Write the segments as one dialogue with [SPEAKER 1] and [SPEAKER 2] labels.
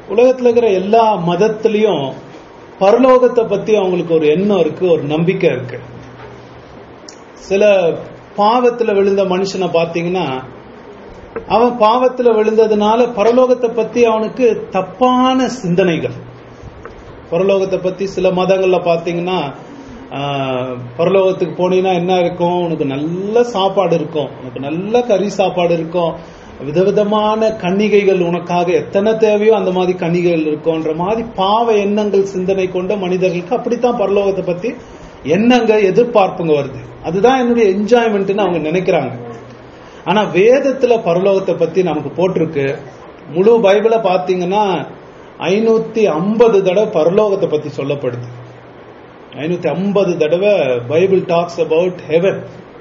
[SPEAKER 1] உலகத்துல இருக்கிற எல்லா மதத்திலையும் பரலோகத்தை பத்தி அவங்களுக்கு ஒரு எண்ணம் இருக்கு ஒரு நம்பிக்கை இருக்கு சில பாவத்துல விழுந்த மனுஷனை பாத்தீங்கன்னா அவன் பாவத்துல விழுந்ததுனால பரலோகத்தை பத்தி அவனுக்கு தப்பான சிந்தனைகள் பரலோகத்தை பத்தி சில மதங்கள்ல பாத்தீங்கன்னா ஆஹ், பரலோகத்துக்கு போனீங்கன்னா என்ன இருக்கும் உனக்கு நல்ல சாப்பாடு இருக்கும் உனக்கு நல்ல கறி சாப்பாடு இருக்கும் விதவிதமான கன்னிகைகள் உனக்காக எத்தனை தேவையோ அந்த மாதிரி கன்னிகைகள் இருக்கும்ன்ற மாதிரி பாவ எண்ணங்கள் சிந்தனை கொண்ட மனிதர்களுக்கு அப்படித்தான் பரலோகத்தை பத்தி எண்ணங்க எதிர்பார்ப்புங்க வருது அதுதான் என்னுடைய என்ஜாய்மெண்ட்னு அவங்க நினைக்கிறாங்க ஆனா வேதத்துல பரலோகத்தை பத்தி நமக்கு போட்டிருக்கு முழு பைபிளை பாத்தீங்கன்னா ஐநூத்தி ஐம்பது தடவை பரலோகத்தை பத்தி சொல்லப்படுது ஐநூத்தி ஐம்பது தடவை பைபிள் டாக்ஸ் அபவுட் ஹெவன்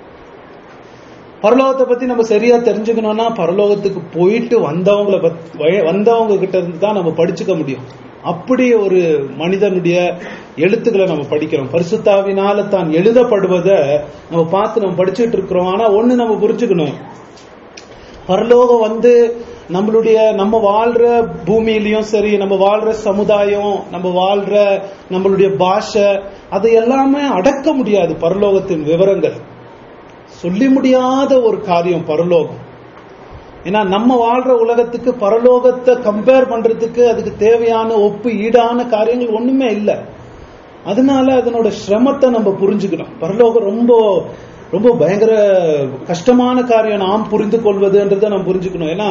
[SPEAKER 1] பரலோகத்தை பத்தி நம்ம சரியா தெரிஞ்சுக்கணும்னா பரலோகத்துக்கு போயிட்டு வந்தவங்கள பத்தி வய- வந்தவங்க கிட்ட இருந்து தான் நம்ம படிச்சுக்க முடியும் அப்படி ஒரு மனிதனுடைய எழுத்துக்களை நம்ம படிக்கிறோம் பரிசுத்தாவினால தான் எழுதப்படுவதை நம்ம பார்த்து நம்ம படிச்சுட்டு இருக்கிறோம் ஆனா ஒண்ணு நம்ம புரிஞ்சுக்கணும் பரலோகம் வந்து நம்மளுடைய நம்ம வாழ்ற பூமியிலயும் சரி நம்ம வாழ்ற சமுதாயம் நம்ம வாழ்ற நம்மளுடைய பாஷை அதை எல்லாமே அடக்க முடியாது பரலோகத்தின் விவரங்கள் சொல்லி முடியாத ஒரு காரியம் பரலோகம் ஏன்னா நம்ம வாழ்ற உலகத்துக்கு பரலோகத்தை கம்பேர் பண்றதுக்கு அதுக்கு தேவையான ஒப்பு ஈடான காரியங்கள் ஒண்ணுமே இல்லை அதனால அதனோட சிரமத்தை நம்ம புரிஞ்சுக்கணும் பரலோகம் ரொம்ப ரொம்ப பயங்கர கஷ்டமான காரியம் நாம் புரிந்து கொள்வதுன்றதை நம்ம புரிஞ்சுக்கணும் ஏன்னா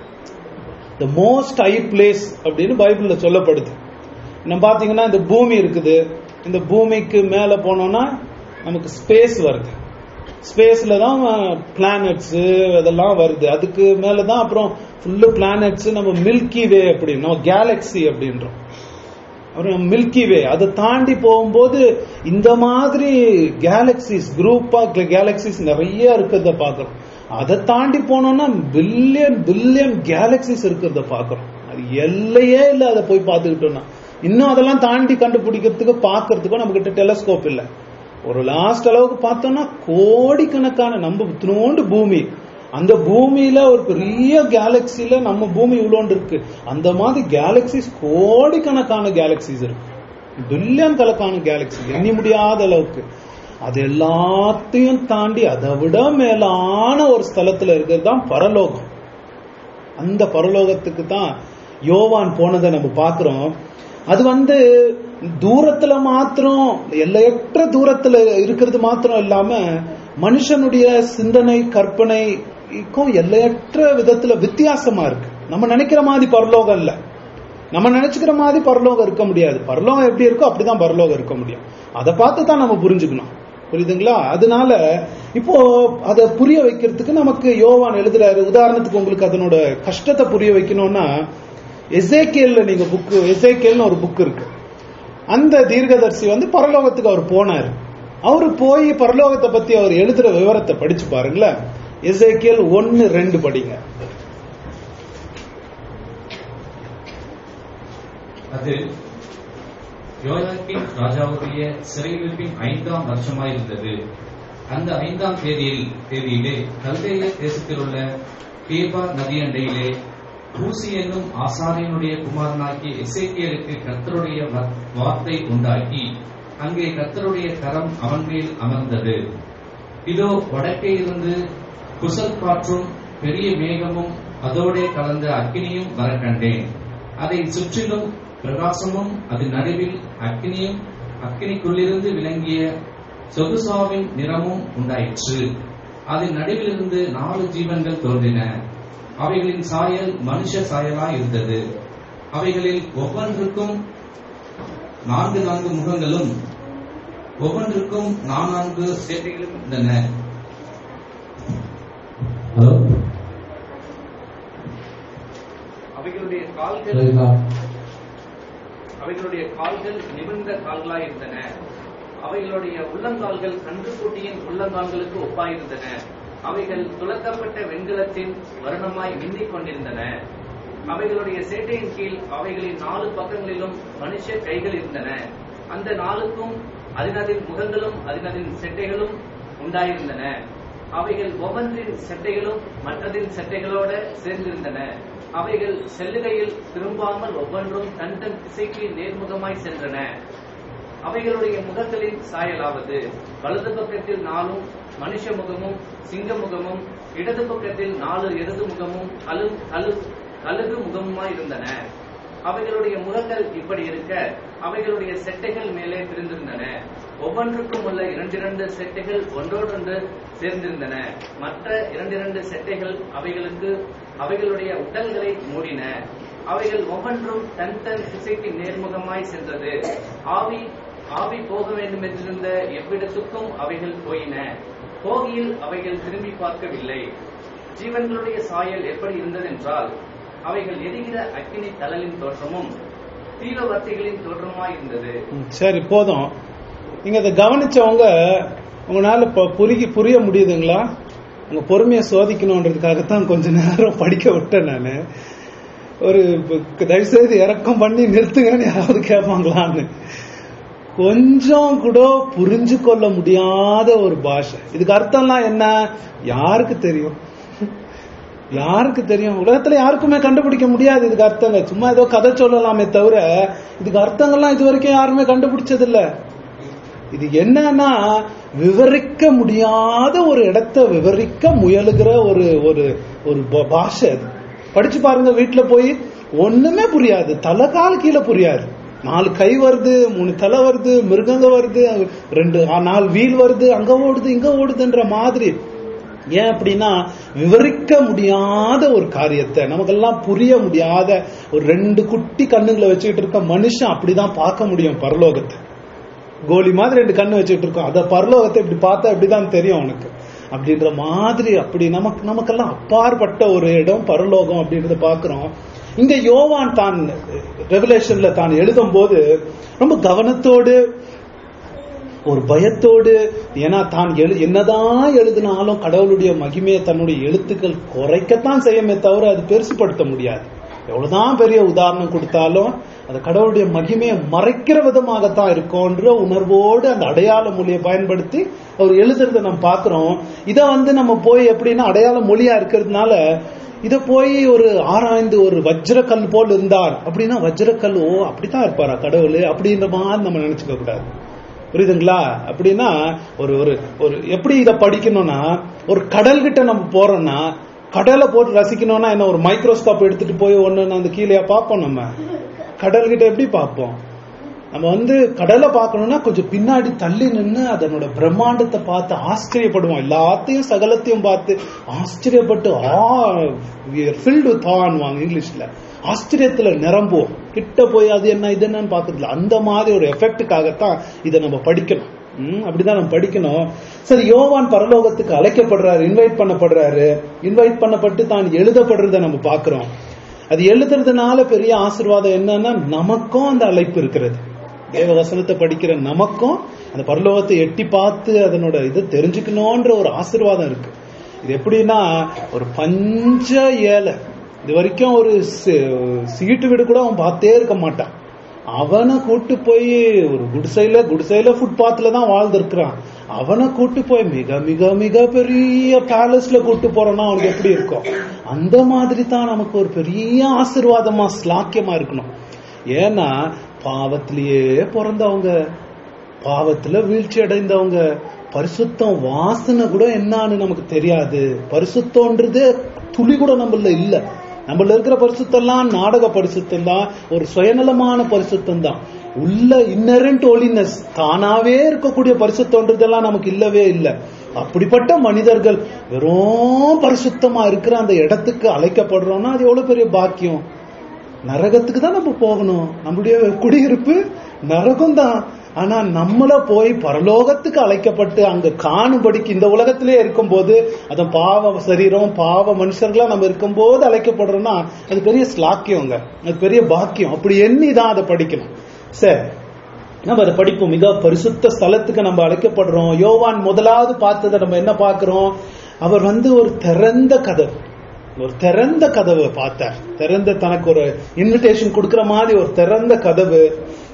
[SPEAKER 1] த மோஸ்ட் ஹை பிளேஸ் அப்படின்னு பைபிள்ல சொல்லப்படுது நம்ம பாத்தீங்கன்னா இந்த பூமி இருக்குது இந்த பூமிக்கு மேல போனோம்னா நமக்கு ஸ்பேஸ் வருது ஸ்பேஸ்ல தான் பிளானட்ஸ் அதெல்லாம் வருது அதுக்கு மேல தான் அப்புறம் ஃபுல்லு பிளானட்ஸ் நம்ம மில்கி வே அப்படின்னு நம்ம கேலக்ஸி அப்படின்றோம் அப்புறம் மில்கி வே அதை தாண்டி போகும்போது இந்த மாதிரி கேலக்சிஸ் குரூப்பா கேலக்சிஸ் நிறைய இருக்கிறத பாக்குறோம் அதை தாண்டி போனோம்னா பில்லியன் பில்லியன் கேலக்சிஸ் இருக்கிறத பாக்குறோம் அது எல்லையே இல்லை அதை போய் பார்த்துக்கிட்டோம்னா இன்னும் அதெல்லாம் தாண்டி கண்டுபிடிக்கிறதுக்கு பார்க்கறதுக்கும் நம்ம கிட்ட டெலஸ்கோப் இல்லை ஒரு லாஸ்ட் அளவுக்கு பார்த்தோம்னா கோடிக்கணக்கான நம்ம இத்தினோண்டு பூமி அந்த பூமியில ஒரு பெரிய கேலக்சில நம்ம பூமி இவ்வளோண்டு இருக்கு அந்த மாதிரி கேலக்சிஸ் கோடிக்கணக்கான கேலக்சிஸ் இருக்கு பில்லியன் கணக்கான கேலக்சி எண்ணி முடியாத அளவுக்கு அது எல்லாத்தையும் தாண்டி அதை விட மேலான ஒரு ஸ்தலத்துல இருக்கிறது தான் பரலோகம் அந்த பரலோகத்துக்கு தான் யோவான் போனதை நம்ம பார்க்கிறோம் அது வந்து தூரத்துல மாத்திரம் எல்லையற்ற தூரத்துல இருக்கிறது மாத்திரம் இல்லாம மனுஷனுடைய சிந்தனை கற்பனைக்கும் எல்லையற்ற விதத்துல வித்தியாசமா இருக்கு நம்ம நினைக்கிற மாதிரி பரலோகம் இல்ல நம்ம நினைச்சுக்கிற மாதிரி பரலோகம் இருக்க முடியாது பரலோகம் எப்படி இருக்கோ அப்படிதான் பரலோகம் இருக்க முடியும் அதை பார்த்து தான் நம்ம புரிஞ்சுக்கணும் புரியுதுங்களா அதனால இப்போ அதை புரிய வைக்கிறதுக்கு நமக்கு யோவான் எழுதுறாரு உதாரணத்துக்கு உங்களுக்கு அதனோட கஷ்டத்தை புரிய வைக்கணும்னா எசேக்கியல்ல நீங்க புக்கு எசேக்கியல்னு ஒரு புக் இருக்கு அந்த தீர்க்கதரிசி வந்து பரலோகத்துக்கு அவர் போனார் அவரு போய் பரலோகத்தை பத்தி அவர் எழுதுற விவரத்தை படிச்சு பாருங்களேன் எசேக்கியல் ஒன்னு ரெண்டு படிங்க
[SPEAKER 2] அது யோயாக்கின் ராஜாவுடைய சிறையிருப்பின் ஐந்தாம் வருஷமாயிருந்தது அந்த ஐந்தாம் தேதியில் தேதியிலே கல்தேய தேசத்திலுள்ள கேபா நதியண்டையிலே ஊசி என்னும் ஆசாரியனுடைய குமாரனாகிய எசேக்கியலுக்கு கர்த்தருடைய வ- வார்த்தை உண்டாக்கி அங்கே கர்த்தருடைய கரம் அவன் மேல் அமர்ந்தது இதோ வடக்கே இருந்து குசல் காற்றும் பெரிய மேகமும் அதோடே கலந்த அக்கினியும் வர கண்டேன் அதை சுற்றிலும் பிரகாசமும் அதன் நடுவில் அக்கினியும் அக்கினிக்குள்ளிருந்து விளங்கிய சொகுசாவின் நிறமும் உண்டாயிற்று அதன் நடுவிலிருந்து நாலு ஜீவன்கள் தோன்றின அவைகளின் சாயல் மனுஷ சாயலாய் இருந்தது அவைகளில் ஒவ்வொன்றுக்கும் நான்கு நான்கு முகங்களும் ஒவ்வொன்றுக்கும் நான்கு சேட்டைகளும் இருந்தன ஹலோ
[SPEAKER 3] அவைகளுடைய கால்கள்
[SPEAKER 2] கேக்குதா?
[SPEAKER 3] அவைகளுடைய கால்கள் நிமிர்ந்த கால்களாய் இருந்தன அவைகளுடைய உள்ளங்கால்கள் கன்றுக்குட்டியின் உள்ளங்கால்களுக்கு ஒப்பாயிருந்தன அவைகள் துளக்கப்பட்ட வெண்கலத்தின் வருணமாய் மின்னிக் கொண்டிருந்தன அவைகளுடைய சேட்டையின் கீழ் அவைகளின் நாலு பக்கங்களிலும் மனுஷ கைகள் இருந்தன அந்த நாளுக்கும் அதனதின் முகங்களும் அதனதின் செட்டைகளும் உண்டாயிருந்தன அவைகள் ஒவ்வொன்றின் செட்டைகளும் மற்றதின் செட்டைகளோட சேர்ந்திருந்தன அவைகள் செல்லுகையில் திரும்பாமல் ஒவ்வொன்றும் தன் தன் திசைக்கு நேர்முகமாய் சென்றன அவைகளுடைய முகங்களின் சாயலாவது வலது பக்கத்தில் நாலும் மனுஷ முகமும் சிங்க முகமும் இடது பக்கத்தில் நாலு எருது முகமும் கழு கழு கழுகு முகமுமாய் இருந்தன அவைகளுடைய முகங்கள் இப்படி இருக்க அவைகளுடைய செட்டைகள் மேலே பிரிந்திருந்தன ஒவ்வொன்றுக்கும் உள்ள இரண்டிரண்டு செட்டைகள் ஒன்றோடொன்று சேர்ந்திருந்தன மற்ற இரண்டிரண்டு செட்டைகள் அவைகளுக்கு அவைகளுடைய உடல்களை மூடின அவைகள் ஒவ்வொன்றும் தன் தன் திசைக்கு நேர்முகமாய் சென்றது ஆவி ஆவி போக வேண்டும் என்றிருந்த எவ்விடத்துக்கும் அவைகள் போயின போகியில் அவைகள் திரும்பி பார்க்கவில்லை ஜீவன்களுடைய சாயல் எப்படி இருந்ததென்றால் அவைகள் எரிகிற அக்கினி தழலின் தோற்றமும் தீவிரவர்த்திகளின் தோற்றமாய் இருந்தது
[SPEAKER 1] ம், சரி போதும் நீங்க அதை கவனிச்சவங்க உங்களால இப்ப புரிய புரிய முடியுதுங்களா உங்க பொறுமையை சோதிக்கணுன்றதுக்காகத்தான் கொஞ்ச நேரம் படிக்க விட்டேன் நானு ஒரு இப்ப தயவுசெய்து இறக்கம் பண்ணி நிறுத்துங்கன்னு யாராவது கேட்பாங்களான்னு கொஞ்சம் கூட புரிஞ்சு கொள்ள முடியாத ஒரு பாஷை இதுக்கு அர்த்தம்லாம் என்ன யாருக்கு தெரியும் யாருக்கு தெரியும் உலகத்துல யாருக்குமே கண்டுபிடிக்க முடியாது இதுக்கு அர்த்தங்க சும்மா ஏதோ கதை சொல்லலாமே தவிர இதுக்கு அர்த்தங்கள்லாம் இது வரைக்கும் யாருமே கண்டுபிடிச்சது இல்ல இது என்னன்னா விவரிக்க முடியாத ஒரு இடத்தை விவரிக்க முயலுகிற ஒரு ஒரு ஒரு பா- பாஷை அது படிச்சு பாருங்க வீட்டுல போய் ஒண்ணுமே புரியாது தலை கால் கீழே புரியாது நாலு கை வருது மூணு தலை வருது மிருகங்க வருது ரெண்டு ஆ, நாலு வீல் வருது அங்க ஓடுது இங்க ஓடுதுன்ற மாதிரி ஏன் அப்படின்னா விவரிக்க முடியாத ஒரு காரியத்தை நமக்கெல்லாம் புரிய முடியாத ஒரு ரெண்டு குட்டி கண்ணுங்களை வச்சுக்கிட்டு இருக்க மனுஷன் அப்படிதான் பார்க்க முடியும் பரலோகத்தை கோலி மாதிரி ரெண்டு கண்ணு வச்சுட்டு இருக்கோம் அத பரலோகத்தை இப்படி பார்த்தா இப்படிதான் தெரியும் உனக்கு அப்படின்ற மாதிரி அப்படி நமக்கு நமக்கெல்லாம் அப்பாற்பட்ட ஒரு இடம் பரலோகம் அப்படின்றத பாக்குறோம் இங்க யோவான் தான் ரெவலேஷன்ல தான் எழுதும் போது ரொம்ப கவனத்தோடு ஒரு பயத்தோடு ஏன்னா தான் எழு என்னதான் எழுதினாலும் கடவுளுடைய மகிமையை தன்னுடைய எழுத்துக்கள் குறைக்கத்தான் செய்யுமே தவிர அது பெருசுபடுத்த முடியாது எவ்வளவுதான் பெரிய உதாரணம் கொடுத்தாலும் அது கடவுளுடைய மகிமையை மறைக்கிற விதமாகத்தான் இருக்கும்ன்ற உணர்வோடு அந்த அடையாள மொழியை பயன்படுத்தி அவர் எழுதுறத நம்ம பார்க்கிறோம் இதை வந்து நம்ம போய் எப்படின்னா அடையாள மொழியா இருக்கிறதுனால இத போய் ஒரு ஆராய்ந்து ஒரு வஜ்ரக்கல் போல் இருந்தார் அப்படின்னா வஜ்ரக்கல் ஓ அப்படித்தான் இருப்பாரா கடவுள் அப்படின்ற மாதிரி நம்ம நினைச்சுக்க கூடாது புரியுதுங்களா அப்படின்னா ஒரு ஒரு ஒரு எப்படி இதை படிக்கணும்னா ஒரு கடல் கிட்ட நம்ம போறோம்னா கடலை போட்டு ரசிக்கணும்னா என்ன ஒரு மைக்ரோஸ்கோப் எடுத்துட்டு போய் ஒண்ணு அந்த கீழே பார்ப்போம் நம்ம கடல் கிட்ட எப்படி பார்ப்போம் நம்ம வந்து கடலை பார்க்கணும்னா கொஞ்சம் பின்னாடி தள்ளி நின்று அதனோட பிரம்மாண்டத்தை பார்த்து ஆச்சரியப்படுவோம் எல்லாத்தையும் சகலத்தையும் பார்த்து ஆச்சரியப்பட்டு ஆ ஃபில்டு வித் ஆன்வாங்க இங்கிலீஷ்ல ஆச்சரியத்துல நிரம்புவோம் கிட்ட போய் அது என்ன இது என்னன்னு பாக்குறதுல அந்த மாதிரி ஒரு எஃபெக்டுக்காகத்தான் இதை நம்ம படிக்கணும் ம், அப்படிதான் நம்ம படிக்கணும் சரி யோவான் பரலோகத்துக்கு அழைக்கப்படுறாரு இன்வைட் பண்ணப்படுறாரு இன்வைட் பண்ணப்பட்டு தான் எழுதப்படுறத நம்ம பார்க்கிறோம் அது எழுதுறதுனால பெரிய ஆசீர்வாதம் என்னன்னா நமக்கும் அந்த அழைப்பு இருக்கிறது தேவ வசனத்தை படிக்கிற நமக்கும் அந்த பரலோகத்தை எட்டி பார்த்து அதனோட இது தெரிஞ்சுக்கணும்ன்ற ஒரு ஆசீர்வாதம் இருக்கு இது எப்படின்னா ஒரு பஞ்ச ஏழை இது வரைக்கும் ஒரு சி- சீட்டு வீடு கூட அவன் பார்த்தே இருக்க மாட்டான் அவனை கூட்டு போய் ஒரு குடிசையில குடிசையில ஃபுட்பாத்ல தான் வாழ்ந்திருக்கிறான் அவனை கூட்டு போய் மிக மிக மிக பெரிய பேலஸ்ல கூட்டு போறோம்னா அவனுக்கு எப்படி இருக்கும் அந்த மாதிரி தான் நமக்கு ஒரு பெரிய ஆசீர்வாதமா ஸ்லாக்கியமா இருக்கணும் ஏன்னா பாவத்திலேயே பிறந்தவங்க பாவத்துல வீழ்ச்சி அடைந்தவங்க பரிசுத்தம் வாசனை கூட என்னன்னு நமக்கு தெரியாது பரிசுத்தம்ன்றது துளி கூட நம்மள இல்ல நம்மள இருக்கிற பரிசுத்தம்லாம் நாடக பரிசுத்தம் தான் ஒரு சுயநலமான பரிசுத்தம் தான் உள்ள இன்னரண்ட் ஒலினஸ் தானாவே இருக்கக்கூடிய பரிசுத்தம்ன்றதெல்லாம் நமக்கு இல்லவே இல்லை அப்படிப்பட்ட மனிதர்கள் வெறும் பரிசுத்தமா இருக்கிற அந்த இடத்துக்கு அழைக்கப்படுறோம்னா அது எவ்வளவு பெரிய பாக்கியம் நரகத்துக்கு தான் நம்ம போகணும் நம்முடைய குடியிருப்பு நரகம் தான் ஆனா நம்மள போய் பரலோகத்துக்கு அழைக்கப்பட்டு அங்க காணும்படிக்கு இந்த உலகத்திலே இருக்கும்போது அது பாவ சரீரம் பாவ மனுஷர்களா நம்ம இருக்கும்போது அழைக்கப்படுறோம்னா அது பெரிய ஸ்லாக்கியங்க அது பெரிய பாக்கியம் அப்படி எண்ணி தான் அதை படிக்கணும் சரி நம்ம அதை படிப்போம் மிக பரிசுத்த ஸ்தலத்துக்கு நம்ம அழைக்கப்படுறோம் யோவான் முதலாவது பார்த்ததை நம்ம என்ன பார்க்கிறோம் அவர் வந்து ஒரு திறந்த கதவு ஒரு திறந்த கதவை பார்த்தார் திறந்த தனக்கு ஒரு இன்விடேஷன் கொடுக்கிற மாதிரி ஒரு திறந்த கதவு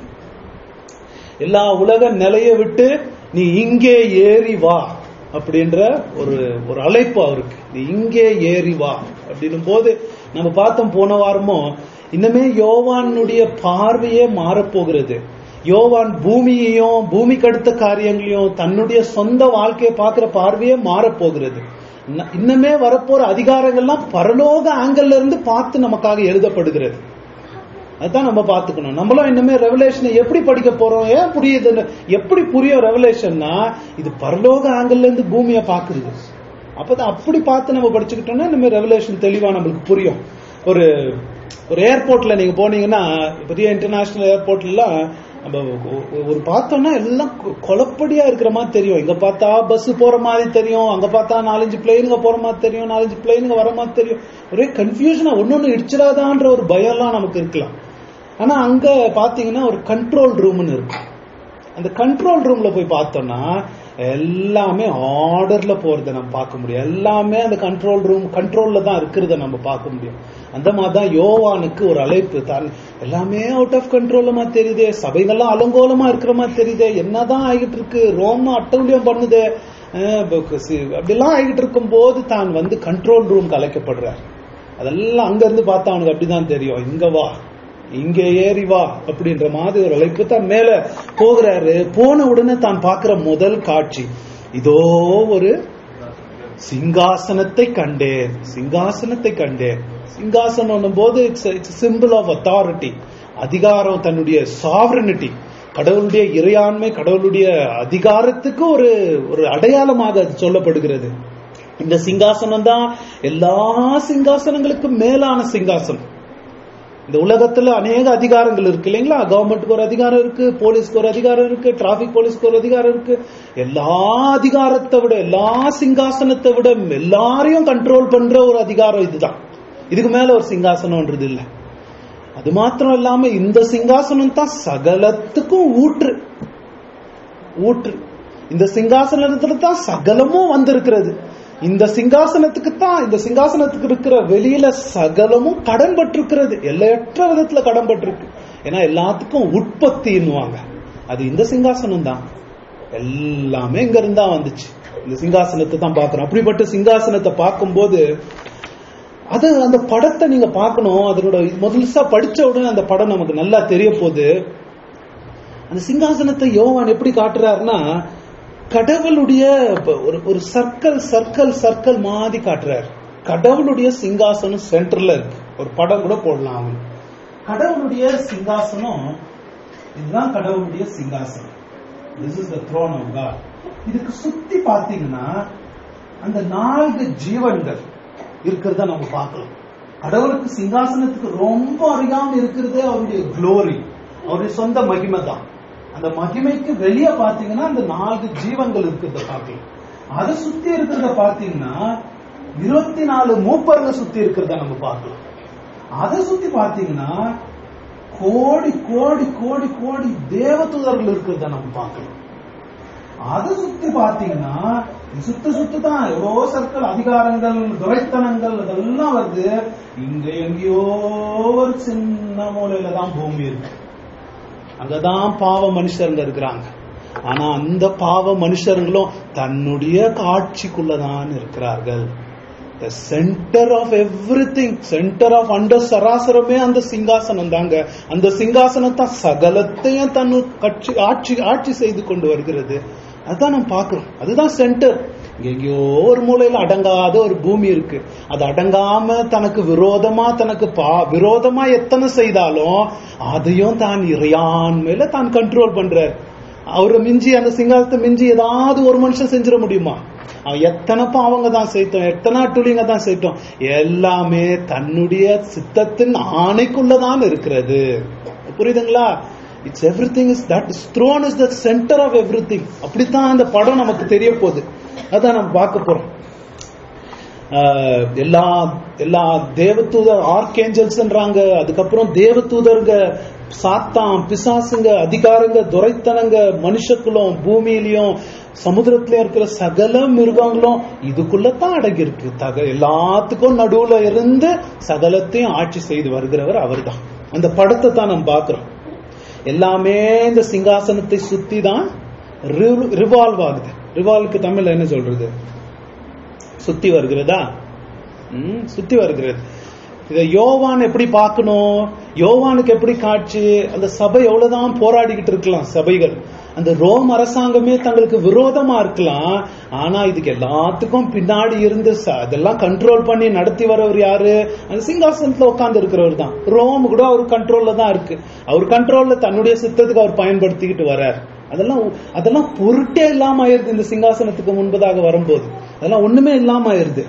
[SPEAKER 1] எல்லா உலக நிலைய விட்டு நீ இங்கே ஏறி வா அப்படின்ற ஒரு ஒரு அழைப்பு அவருக்கு நீ இங்கே ஏறி வா அப்படின்னும் போது நம்ம பார்த்தோம் போன வாரமும் இன்னுமே யோவானுடைய பார்வையே மாறப்போகிறது யோவான் பூமியையும் பூமிக்கு அடுத்த காரியங்களையும் தன்னுடைய சொந்த வாழ்க்கையை பார்க்கிற பார்வையே மாறப்போகிறது இன்ன- இன்னுமே வரப்போற அதிகாரங்கள்லாம் பரலோக ஆங்கிள் இருந்து பார்த்து நமக்காக எழுதப்படுகிறது அதான் நம்ம பார்த்துக்கணும் நம்மளும் இன்னுமே ரெவலேஷனை எப்படி படிக்க போறோம் ஏன் புரியுது எப்படி புரியும் ரெவலேஷன்னா இது பரலோக ஆங்கிள் இருந்து பூமியை பாக்குது அப்பதான் அப்படி பார்த்து நம்ம படிச்சுக்கிட்டோம்னா இனிமே ரெவலேஷன் தெளிவா நம்மளுக்கு புரியும் ஒரு ஒரு ஏர்போர்ட்ல நீங்க போனீங்கன்னா பெரிய இன்டர்நேஷனல் ஏர்போர்ட்லாம் நம்ம ஒ- ஒரு பார்த்தோம்னா எல்லாம் கொ- கொலப்படியா இருக்கிற மாதிரி தெரியும் இங்க பார்த்தா பஸ் போற மாதிரி தெரியும் அங்க பார்த்தா நாலஞ்சு பிளேனுங்க போற மாதிரி தெரியும் நாலஞ்சு பிளேனுங்க வர மாதிரி தெரியும் ஒரே கன்ஃபியூஷனா ஒன்னொன்னு இடிச்சிடாதான்ற ஒரு பயம்லாம் நமக்கு இருக்கலாம் ஆனா அங்க பாத்தீங்கன்னா ஒரு கண்ட்ரோல் ரூம்னு இருக்கும் அந்த கண்ட்ரோல் ரூம்ல போய் பார்த்தோம்னா எல்லாமே ஆர்டர்ல போறத நம்ம பார்க்க முடியும் எல்லாமே அந்த கண்ட்ரோல் ரூம் கண்ட்ரோல்ல தான் இருக்கிறத நம்ம பார்க்க முடியும் அந்த மாதிரி தான் யோவானுக்கு ஒரு அழைப்பு தான் எல்லாமே அவுட் ஆஃப் கண்ட்ரோல்ல மாதிரி தெரியுதே சபைகள்லாம் அலங்கோலமா இருக்கிற மாதிரி தெரியுதே என்னதான் ஆகிட்டு இருக்கு ரோம அட்டூழியம் பண்ணுது அஹ் ப- சி- அப்படிலாம் ஆகிட்டு இருக்கும் போது தான் வந்து கண்ட்ரோல் ரூம்க்கு அழைக்கப்படுறார் அதெல்லாம் அங்க இருந்து பார்த்தா அவனுக்கு அப்படிதான் தெரியும் இங்க வா இங்க ஏறி வா அப்படின்ற மாதிரி ஒரு அழைப்பு தான் மேல போகிறாரு போன உடனே தான் பார்க்கிற முதல் காட்சி இதோ ஒரு சிங்காசனத்தை கண்டேன் சிங்காசனத்தை கண்டேன் சிங்காசனம் போது it's it's simple of authority அதிகாரம் தன்னுடைய சாவரனிட்டி கடவுளுடைய இறையாண்மை கடவுளுடைய அதிகாரத்துக்கு ஒரு ஒரு அடையாளமாக அது சொல்லப்படுகிறது இந்த சிங்காசனம் தான் எல்லா சிங்காசனங்களுக்கும் மேலான சிங்காசனம் இந்த உலகத்துல அநேக அதிகாரங்கள் இருக்கு இல்லைங்களா கவர்மெண்ட்டுக்கு ஒரு அதிகாரம் இருக்கு போலீஸ்க்கு ஒரு அதிகாரம் இருக்கு டிராபிக் போலீஸ்க்கு ஒரு அதிகாரம் இருக்கு எல்லா அதிகாரத்தை விட எல்லா சிங்காசனத்தை விட எல்லாரையும் கண்ட்ரோல் பண்ற ஒரு அதிகாரம் இதுதான் இதுக்கு மேல ஒரு சிங்காசனம்ன்றது இல்ல அது மாத்திரம் இல்லாம இந்த சிங்காசனம் தான் சகலத்துக்கும் ஊற்று ஊற்று இந்த சிங்காசனத்துல தான் சகலமும் வந்திருக்கிறது இந்த சிங்காசனத்துக்கு தான் இந்த சிங்காசனத்துக்கு இருக்கிற வெளியில சகலமும் கடன் பட்டிருக்கிறது எல்லையற்ற விதத்துல கடன் பட்டிருக்கு ஏன்னா எல்லாத்துக்கும் உற்பத்தின்னுவாங்க அது இந்த சிங்காசனம் தான் எல்லாமே இங்க இருந்தா வந்துச்சு இந்த சிங்காசனத்தை தான் பார்க்கணும் அப்படிப்பட்ட சிங்காசனத்தை பார்க்கும்போது அது அந்த படத்தை நீங்க பார்க்கணும் அதனோட முதல்சா படிச்ச உடனே அந்த படம் நமக்கு நல்லா தெரிய போகுது அந்த சிங்காசனத்தை யோவான் எப்படி காட்டுறாருன்னா கடவுளுடைய ப- ஒரு ஒரு சர்க்கிள் சர்க்கிள் சர்க்கிள் மாதிரி காட்டுறாரு கடவுளுடைய சிங்காசனம் சென்டர்ல இருக்கு ஒரு படம் கூட போடலாம் அவன் கடவுளுடைய சிங்காசனம் இதுதான் கடவுளுடைய சிங்காசனம் this is the throne of God இதுக்கு சுத்தி பாத்தீங்கன்னா அந்த நான்கு ஜீவன்கள் இருக்கிறத நம்ம பார்க்கலாம் கடவுளுக்கு சிங்காசனத்துக்கு ரொம்ப அருகாம இருக்கிறதே அவருடைய க்ளோரி அவருடைய சொந்த மகிமை தான் அந்த மகிமைக்கு வெளியே பாத்தீங்கன்னா அந்த நான்கு ஜீவன்கள் இருக்கிறத பார்க்கலாம் அதை சுத்தி இருக்கிறத பாத்தீங்கன்னா இருபத்தி நாலு மூப்பருங்க சுத்தி இருக்கிறத நம்ம பார்க்கலாம் அதை சுத்தி பாத்தீங்கன்னா கோடி கோடி கோடி கோடி தேவதூதர்கள் இருக்கிறத நம்ம பார்க்கலாம் அதை சுத்தி பாத்தீங்கன்னா சுத்த சுத்து தான் எவ்வளோ சர்க்கிள் அதிகாரங்கள் துரைத்தனங்கள் அதெல்லாம் வருது இங்க எங்கேயோ ஒரு சின்ன மூலையில தான் பூமி இருக்கு அங்கதான் பாவ மனுஷருங்க இருக்கிறாங்க ஆனா அந்த பாவ மனுஷர்களும் தன்னுடைய காட்சிக்குள்ளதான் இருக்கிறார்கள் the centre of everything centre of அண்டர் சராசரமே அந்த சிங்காசனம் தாங்க அந்த சிங்காசனம் தான் சகலத்தையும் தன்னு கட்சி ஆட்சி ஆட்சி செய்து கொண்டு வருகிறது அதுதான் நம்ம பார்க்கிறோம் அதுதான் சென்டர் இங்க எங்கேயோ ஒரு மூலையில அடங்காத ஒரு பூமி இருக்கு அது அடங்காம தனக்கு விரோதமா தனக்கு பா விரோதமா எத்தனை செய்தாலும் அதையும் தான் இறையாண்மையில தான் கண்ட்ரோல் பண்றார் அவரை மிஞ்சி அந்த சிங்காசத்தை மிஞ்சி ஏதாவது ஒரு மனுஷன் செஞ்சிட முடியுமா அவன் எத்தனை பாவங்க தான் செய்தோம் எத்தனை அட்டுழியங்க தான் செய்தோம் எல்லாமே தன்னுடைய சித்தத்தின் ஆணைக்குள்ளதான் இருக்கிறது புரியுதுங்களா it's everything is that throne is the centre of everything அப்படித்தான் அந்த படம் நமக்கு தெரிய போகுது அதான் நம்ம பார்க்க போறோம் ஆஹ் எல்லா எல்லா தேவதூதர் ஆர்கேஞ்சல்ஸ்ன்றாங்க அதுக்கப்புறம் தேவதூதருங்க சாத்தான் பிசாசுங்க அதிகாரங்க துரைத்தனங்க மனுஷக்குலம் பூமியிலையும் சமுத்திரத்திலயும் இருக்கிற சகல மிருகங்களும் இதுக்குள்ளதான் அடங்கி இருக்கு தக எல்லாத்துக்கும் நடுவுல இருந்து சகலத்தையும் ஆட்சி செய்து வருகிறவர் அவர்தான் அந்த படத்தை தான் நம்ம பார்க்கிறோம் எல்லாமே இந்த சிங்காசனத்தை சுத்தி தான் ரிவால்வ் ஆகுது ரிவால்வுக்கு தமிழ்ல என்ன சொல்றது சுத்தி வருகிறதா ம், சுத்தி வருகிறது இத யோவான் எப்படி பார்க்கணும் யோவானுக்கு எப்படி காட்சி அந்த சபை எவ்வளவுதான் போராடிக்கிட்டு இருக்கலாம் சபைகள் அந்த ரோம் அரசாங்கமே தங்களுக்கு விரோதமா இருக்கலாம் ஆனா இதுக்கு எல்லாத்துக்கும் பின்னாடி இருந்து ச- அதெல்லாம் கண்ட்ரோல் பண்ணி நடத்தி வரவர் யாரு அந்த சிங்காசனத்துல உட்கார்ந்து இருக்கிறவர் தான் ரோம் கூட அவர் கண்ட்ரோல்ல தான் இருக்கு அவர் கண்ட்ரோல்ல தன்னுடைய சித்தத்துக்கு அவர் பயன்படுத்திக்கிட்டு வர்றார் அதெல்லாம் அதெல்லாம் பொருட்டே இல்லாம ஆயிருது இந்த சிங்காசனத்துக்கு முன்பதாக வரும்போது அதெல்லாம் ஒண்ணுமே இல்லாம ஆயிருது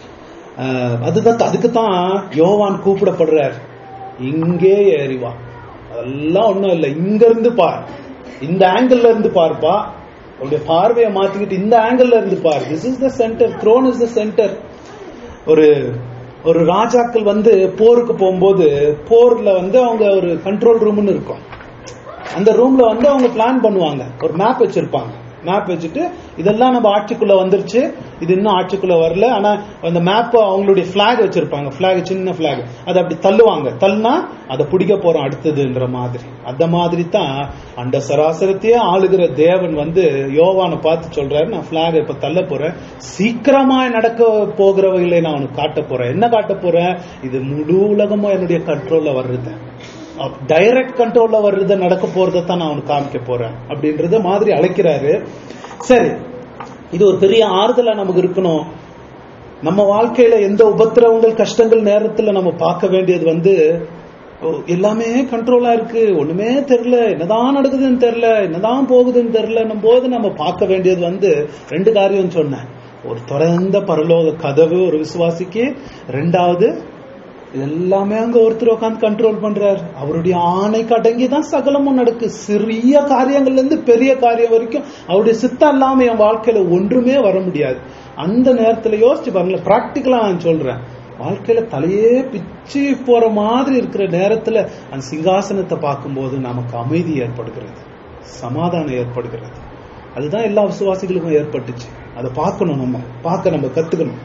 [SPEAKER 1] ஆஹ் அதுதான் அதுக்கு தான் யோவான் கூப்பிடப்படுறார் இங்கே ஏறிவா அதெல்லாம் ஒண்ணும் இல்லை இங்க இருந்து பார் இந்த ஆங்கிள் இருந்து பார்ப்பா உங்களுடைய பார்வையை மாத்திக்கிட்டு இந்த ஆங்கிள் இருந்து பார் this is the centre throne is the centre ஒரு ஒரு ராஜாக்கள் வந்து போருக்கு போகும்போது போர்ல வந்து அவங்க ஒரு கண்ட்ரோல் ரூம்னு இருக்கும் அந்த ரூம்ல வந்து அவங்க பிளான் பண்ணுவாங்க ஒரு மேப் வச்சிருப்பாங்க மேப் வச்சுட்டு இதெல்லாம் நம்ம ஆட்சிக்குள்ள வந்துருச்சு இது இன்னும் ஆட்சிக்குள்ள வரல ஆனா அந்த மேப் அவங்களுடைய பிளாக் வச்சிருப்பாங்க பிளாக் சின்ன பிளாக் அதை அப்படி தள்ளுவாங்க தள்ளுனா அதை பிடிக்க போறோம் அடுத்ததுன்ற மாதிரி அந்த மாதிரி தான் அந்த சராசரத்தையே ஆளுகிற தேவன் வந்து யோவானை பார்த்து சொல்றாரு நான் பிளாக் இப்ப தள்ள போறேன் சீக்கிரமா நடக்க போகிறவைகளை நான் உனக்கு காட்ட போறேன் என்ன காட்ட போறேன் இது முழு உலகமும் என்னுடைய கண்ட்ரோல்ல வர்றது டைரக்ட் கண்ட்ரோல்ல வர்றது நடக்க போறதை தான் நான் அவனுக்கு காமிக்க போறேன் அப்படின்றத மாதிரி அழைக்கிறாரு சரி இது ஒரு பெரிய ஆறுதலா நமக்கு இருக்கணும் நம்ம வாழ்க்கையில எந்த உபத்திரவங்கள் கஷ்டங்கள் நேரத்துல நம்ம பார்க்க வேண்டியது வந்து ஓ, எல்லாமே கண்ட்ரோலா இருக்கு ஒண்ணுமே தெரியல என்னதான் நடக்குதுன்னு தெரியல என்னதான் போகுதுன்னு தெரியலன்னும் போது நம்ம பார்க்க வேண்டியது வந்து ரெண்டு காரியம் சொன்னேன் ஒரு திறந்த பரலோக கதவு ஒரு விசுவாசிக்கு ரெண்டாவது இது எல்லாமே அங்க ஒருத்தர் உட்காந்து கண்ட்ரோல் பண்றாரு அவருடைய ஆணைக்கு அடங்கி தான் சகலமும் நடக்கு சிறிய காரியங்கள்ல இருந்து பெரிய காரியம் வரைக்கும் அவருடைய சித்தம் இல்லாம என் வாழ்க்கையில ஒன்றுமே வர முடியாது அந்த நேரத்துல யோசிச்சு பாருங்களேன் பிராக்டிக்கலா நான் சொல்றேன் வாழ்க்கையில தலையே பிச்சு போற மாதிரி இருக்கிற நேரத்துல அந்த சிங்காசனத்தை பார்க்கும்போது நமக்கு அமைதி ஏற்படுகிறது சமாதானம் ஏற்படுகிறது அதுதான் எல்லா விசுவாசிகளுக்கும் ஏற்பட்டுச்சு அதை பார்க்கணும் நம்ம பார்க்க நம்ம கத்துக்கணும்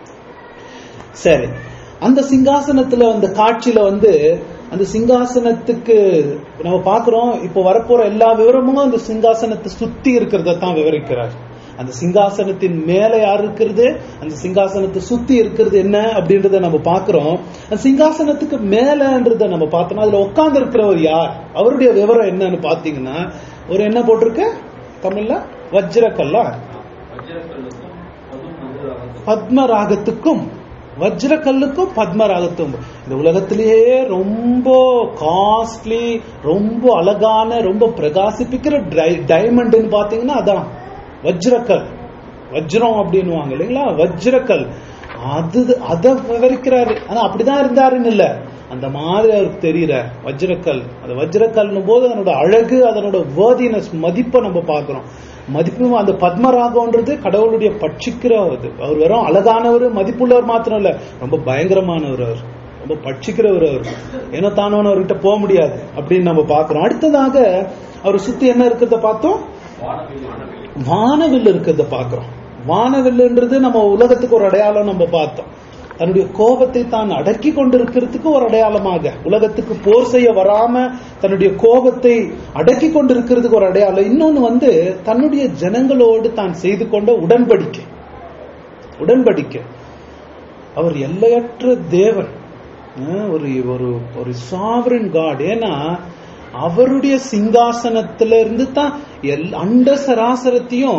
[SPEAKER 1] சரி அந்த சிங்காசனத்துல அந்த காட்சியில வந்து அந்த சிங்காசனத்துக்கு நம்ம பார்க்கிறோம் இப்போ வரப்போற எல்லா விவரமும் அந்த சிங்காசனத்தை சுத்தி இருக்கிறத தான் விவரிக்கிறார் அந்த சிங்காசனத்தின் மேல யார் இருக்கிறது அந்த சிங்காசனத்தை சுத்தி இருக்கிறது என்ன அப்படின்றத நம்ம பார்க்கிறோம் அந்த சிங்காசனத்துக்கு மேலன்றத நம்ம பார்த்தோம்னா அதுல உட்கார்ந்து இருக்கிறவர் யார் அவருடைய விவரம் என்னன்னு பாத்தீங்கன்னா ஒரு என்ன போட்டிருக்கு தமிழ்ல வஜ்ரக்கல்லா
[SPEAKER 3] வஜ்ரக்கல்லுக்கும் அதுவும் மதுராகத்துக்கும்
[SPEAKER 1] பத்மராகத்துக்கும் வஜ்ரக்கல்லுக்கும் பத்மராகத்துக்கும் இந்த உலகத்திலேயே ரொம்ப காஸ்ட்லி ரொம்ப அழகான ரொம்ப பிரகாசிப்பிக்கிற டைமண்ட்னு பாத்தீங்கன்னா அதான் வஜ்ரக்கல் வஜ்ரம் அப்படின்னுவாங்க இல்லைங்களா வஜ்ரக்கல் அது அதை விவரிக்கிறாரு ஆனா அப்படிதான் இருந்தாருன்னு இல்ல அந்த மாதிரி அவருக்கு தெரியறார் வஜ்ரக்கல் அந்த வஜ்ரக்கல்னும் போது அதனோட அழகு அதனோட வேர்தினஸ் மதிப்பை நம்ம பார்க்கிறோம் மதிப்பு அந்த பத்மராகம்ன்றது கடவுளுடைய பட்சிக்கிற அது அவர் வெறும் அழகானவர் மதிப்புள்ளவர் மாத்திரம் இல்ல ரொம்ப பயங்கரமானவர் அவர் ரொம்ப பட்சிக்கிறவர் அவர் ஏன்னா தானவன் அவர்கிட்ட போக முடியாது அப்படின்னு நம்ம பார்க்கிறோம் அடுத்ததாக அவர் சுத்தி என்ன இருக்கிறத பார்த்தோம் வானவில் இருக்கிறத பார்க்கிறோம் வானவில்லுன்றது நம்ம உலகத்துக்கு ஒரு அடையாளம் நம்ம பார்த்தோம் தன்னுடைய கோபத்தை தான் அடக்கி கொண்டிருக்கிறதுக்கு ஒரு அடையாளமாக உலகத்துக்கு போர் செய்ய வராம தன்னுடைய கோபத்தை அடக்கி கொண்டிருக்கிறதுக்கு ஒரு அடையாளம் இன்னொன்னு வந்து தன்னுடைய ஜனங்களோடு தான் செய்து கொண்ட உடன்படிக்கை உடன்படிக்கை அவர் எல்லையற்ற தேவன் அஹ் ஒரு ஒரு ஒரு சாவரன் காட் ஏன்னா அவருடைய சிங்காசனத்துல இருந்து தான் எல் அண்ட சராசரத்தையும்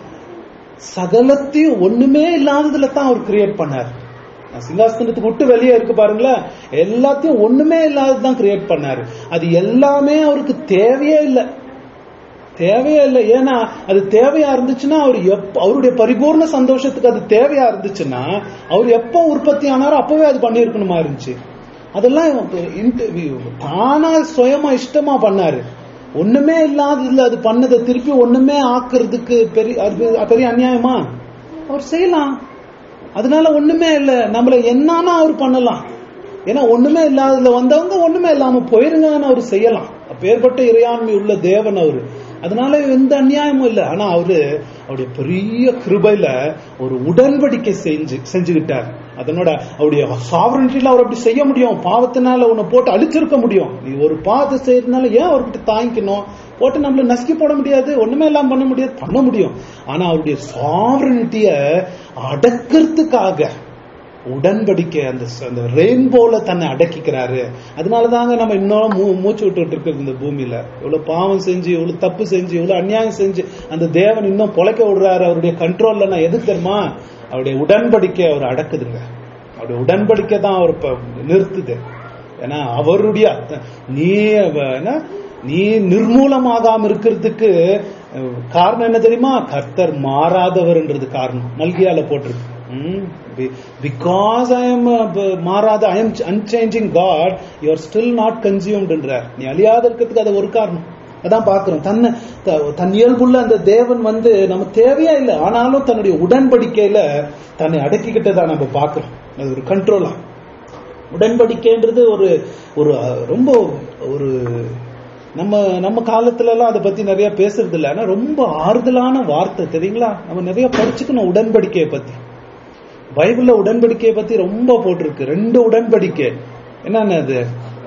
[SPEAKER 1] சகலத்தையும் ஒண்ணுமே இல்லாததுல தான் அவர் கிரியேட் பண்ணார் சிங்காசனத்துக்கு விட்டு வெளியே இருக்கு பாருங்களேன் எல்லாத்தையும் ஒண்ணுமே இல்லாததுதான் கிரியேட் பண்ணாரு அது எல்லாமே அவருக்கு தேவையே இல்லை தேவையே இல்லை ஏன்னா அது தேவையா இருந்துச்சுன்னா அவர் எப்ப அவருடைய பரிபூர்ண சந்தோஷத்துக்கு அது தேவையா இருந்துச்சுன்னா அவர் எப்போ உற்பத்தி ஆனாரோ அப்பவே அது பண்ணியிருக்கணுமா இருந்துச்சு அதெல்லாம் இன்ட- தானா சுயமா இஷ்டமா பண்ணாரு ஒண்ணுமே இல்லாததுல அது பண்ணதை திருப்பி ஒண்ணுமே ஆக்குறதுக்கு பெரிய அது பெரிய அநியாயமா அவர் செய்யலாம் அதனால ஒண்ணுமே இல்ல நம்மள என்னன்னா அவர் பண்ணலாம் ஏன்னா ஒண்ணுமே இல்லாததுல வந்தவங்க ஒண்ணுமே இல்லாம போயிருங்கன்னு அவர் செய்யலாம் அப்பேற்பட்ட இறையாண்மை உள்ள தேவன் அவரு அதனால எந்த அநியாயமும் இல்லை ஆனா அவரு அவருடைய பெரிய கிருபையில ஒரு உடன்படிக்கை செஞ்சு செஞ்சுக்கிட்டார் அதனோட அவருடைய சாவரன்ட்டில அவர் அப்படி செய்ய முடியும் பாவத்தினால உன்னை போட்டு அழிச்சிருக்க முடியும் நீ ஒரு பாவத்தை செய்யறதுனால ஏன் அவர்கிட்ட தாங்கிக்கணும் போட்டு நம்மள நசுக்கி போட முடியாது ஒண்ணுமே எல்லாம் பண்ண முடியாது பண்ண முடியும் ஆனா அவருடைய சாவரனிட்டிய அடக்கிறதுக்காக உடன்படிக்கை அந்த அந்த ரெயின்போல தன்னை அடக்கிக்கிறாரு அதனாலதாங்க நம்ம இன்னும் மூ மூச்சு விட்டுட்டு இருக்கிறது இந்த பூமியில இவ்வளவு பாவம் செஞ்சு இவ்வளவு தப்பு செஞ்சு இவ்வளவு அநியாயம் செஞ்சு அந்த தேவன் இன்னும் பொழைக்க விடுறாரு அவருடைய கண்ட்ரோல்ல நான் எதுக்கு தெரியுமா அவருடைய உடன்படிக்கை அவர் அடக்குதுங்க அவருடைய உடன்படிக்கை தான் அவர் இப்ப நிறுத்துது ஏன்னா அவருடைய அத்த- நீ அவ- என்ன நீ நிர்மூலமாகாம இருக்கிறதுக்கு அஹ், காரணம் என்ன தெரியுமா கர்த்தர் மாறாதவர்ன்றது காரணம் மல்கியால போட்டிருக்கு பிகாஸ் ஐ எம் மாறாத I am unchanging God you are still not கன்சியூம்டுன்றார் நீ அழியாத இருக்கிறதுக்கு அது ஒரு காரணம் அதான் பார்க்கிறோம் தன்னை த- தன் இயல்புள்ள அந்த தேவன் வந்து நம்ம தேவையா இல்லை ஆனாலும் தன்னுடைய உடன்படிக்கையில தன்னை அடக்கிக்கிட்டதா நம்ம பார்க்கிறோம் அது ஒரு கண்ட்ரோலா உடன்படிக்கைன்றது ஒரு ஒரு அஹ், ரொம்ப ஒரு நம்ம நம்ம காலத்துல எல்லாம் அதை பத்தி நிறைய பேசுறது இல்ல ஆனா ரொம்ப ஆறுதலான வார்த்தை தெரியுங்களா நம்ம நிறைய படிச்சுக்கணும் உடன்படிக்கையை பத்தி பைபிள்ல உடன்படிக்கையை பத்தி ரொம்ப போட்டிருக்கு ரெண்டு உடன்படிக்கை என்னென்ன அது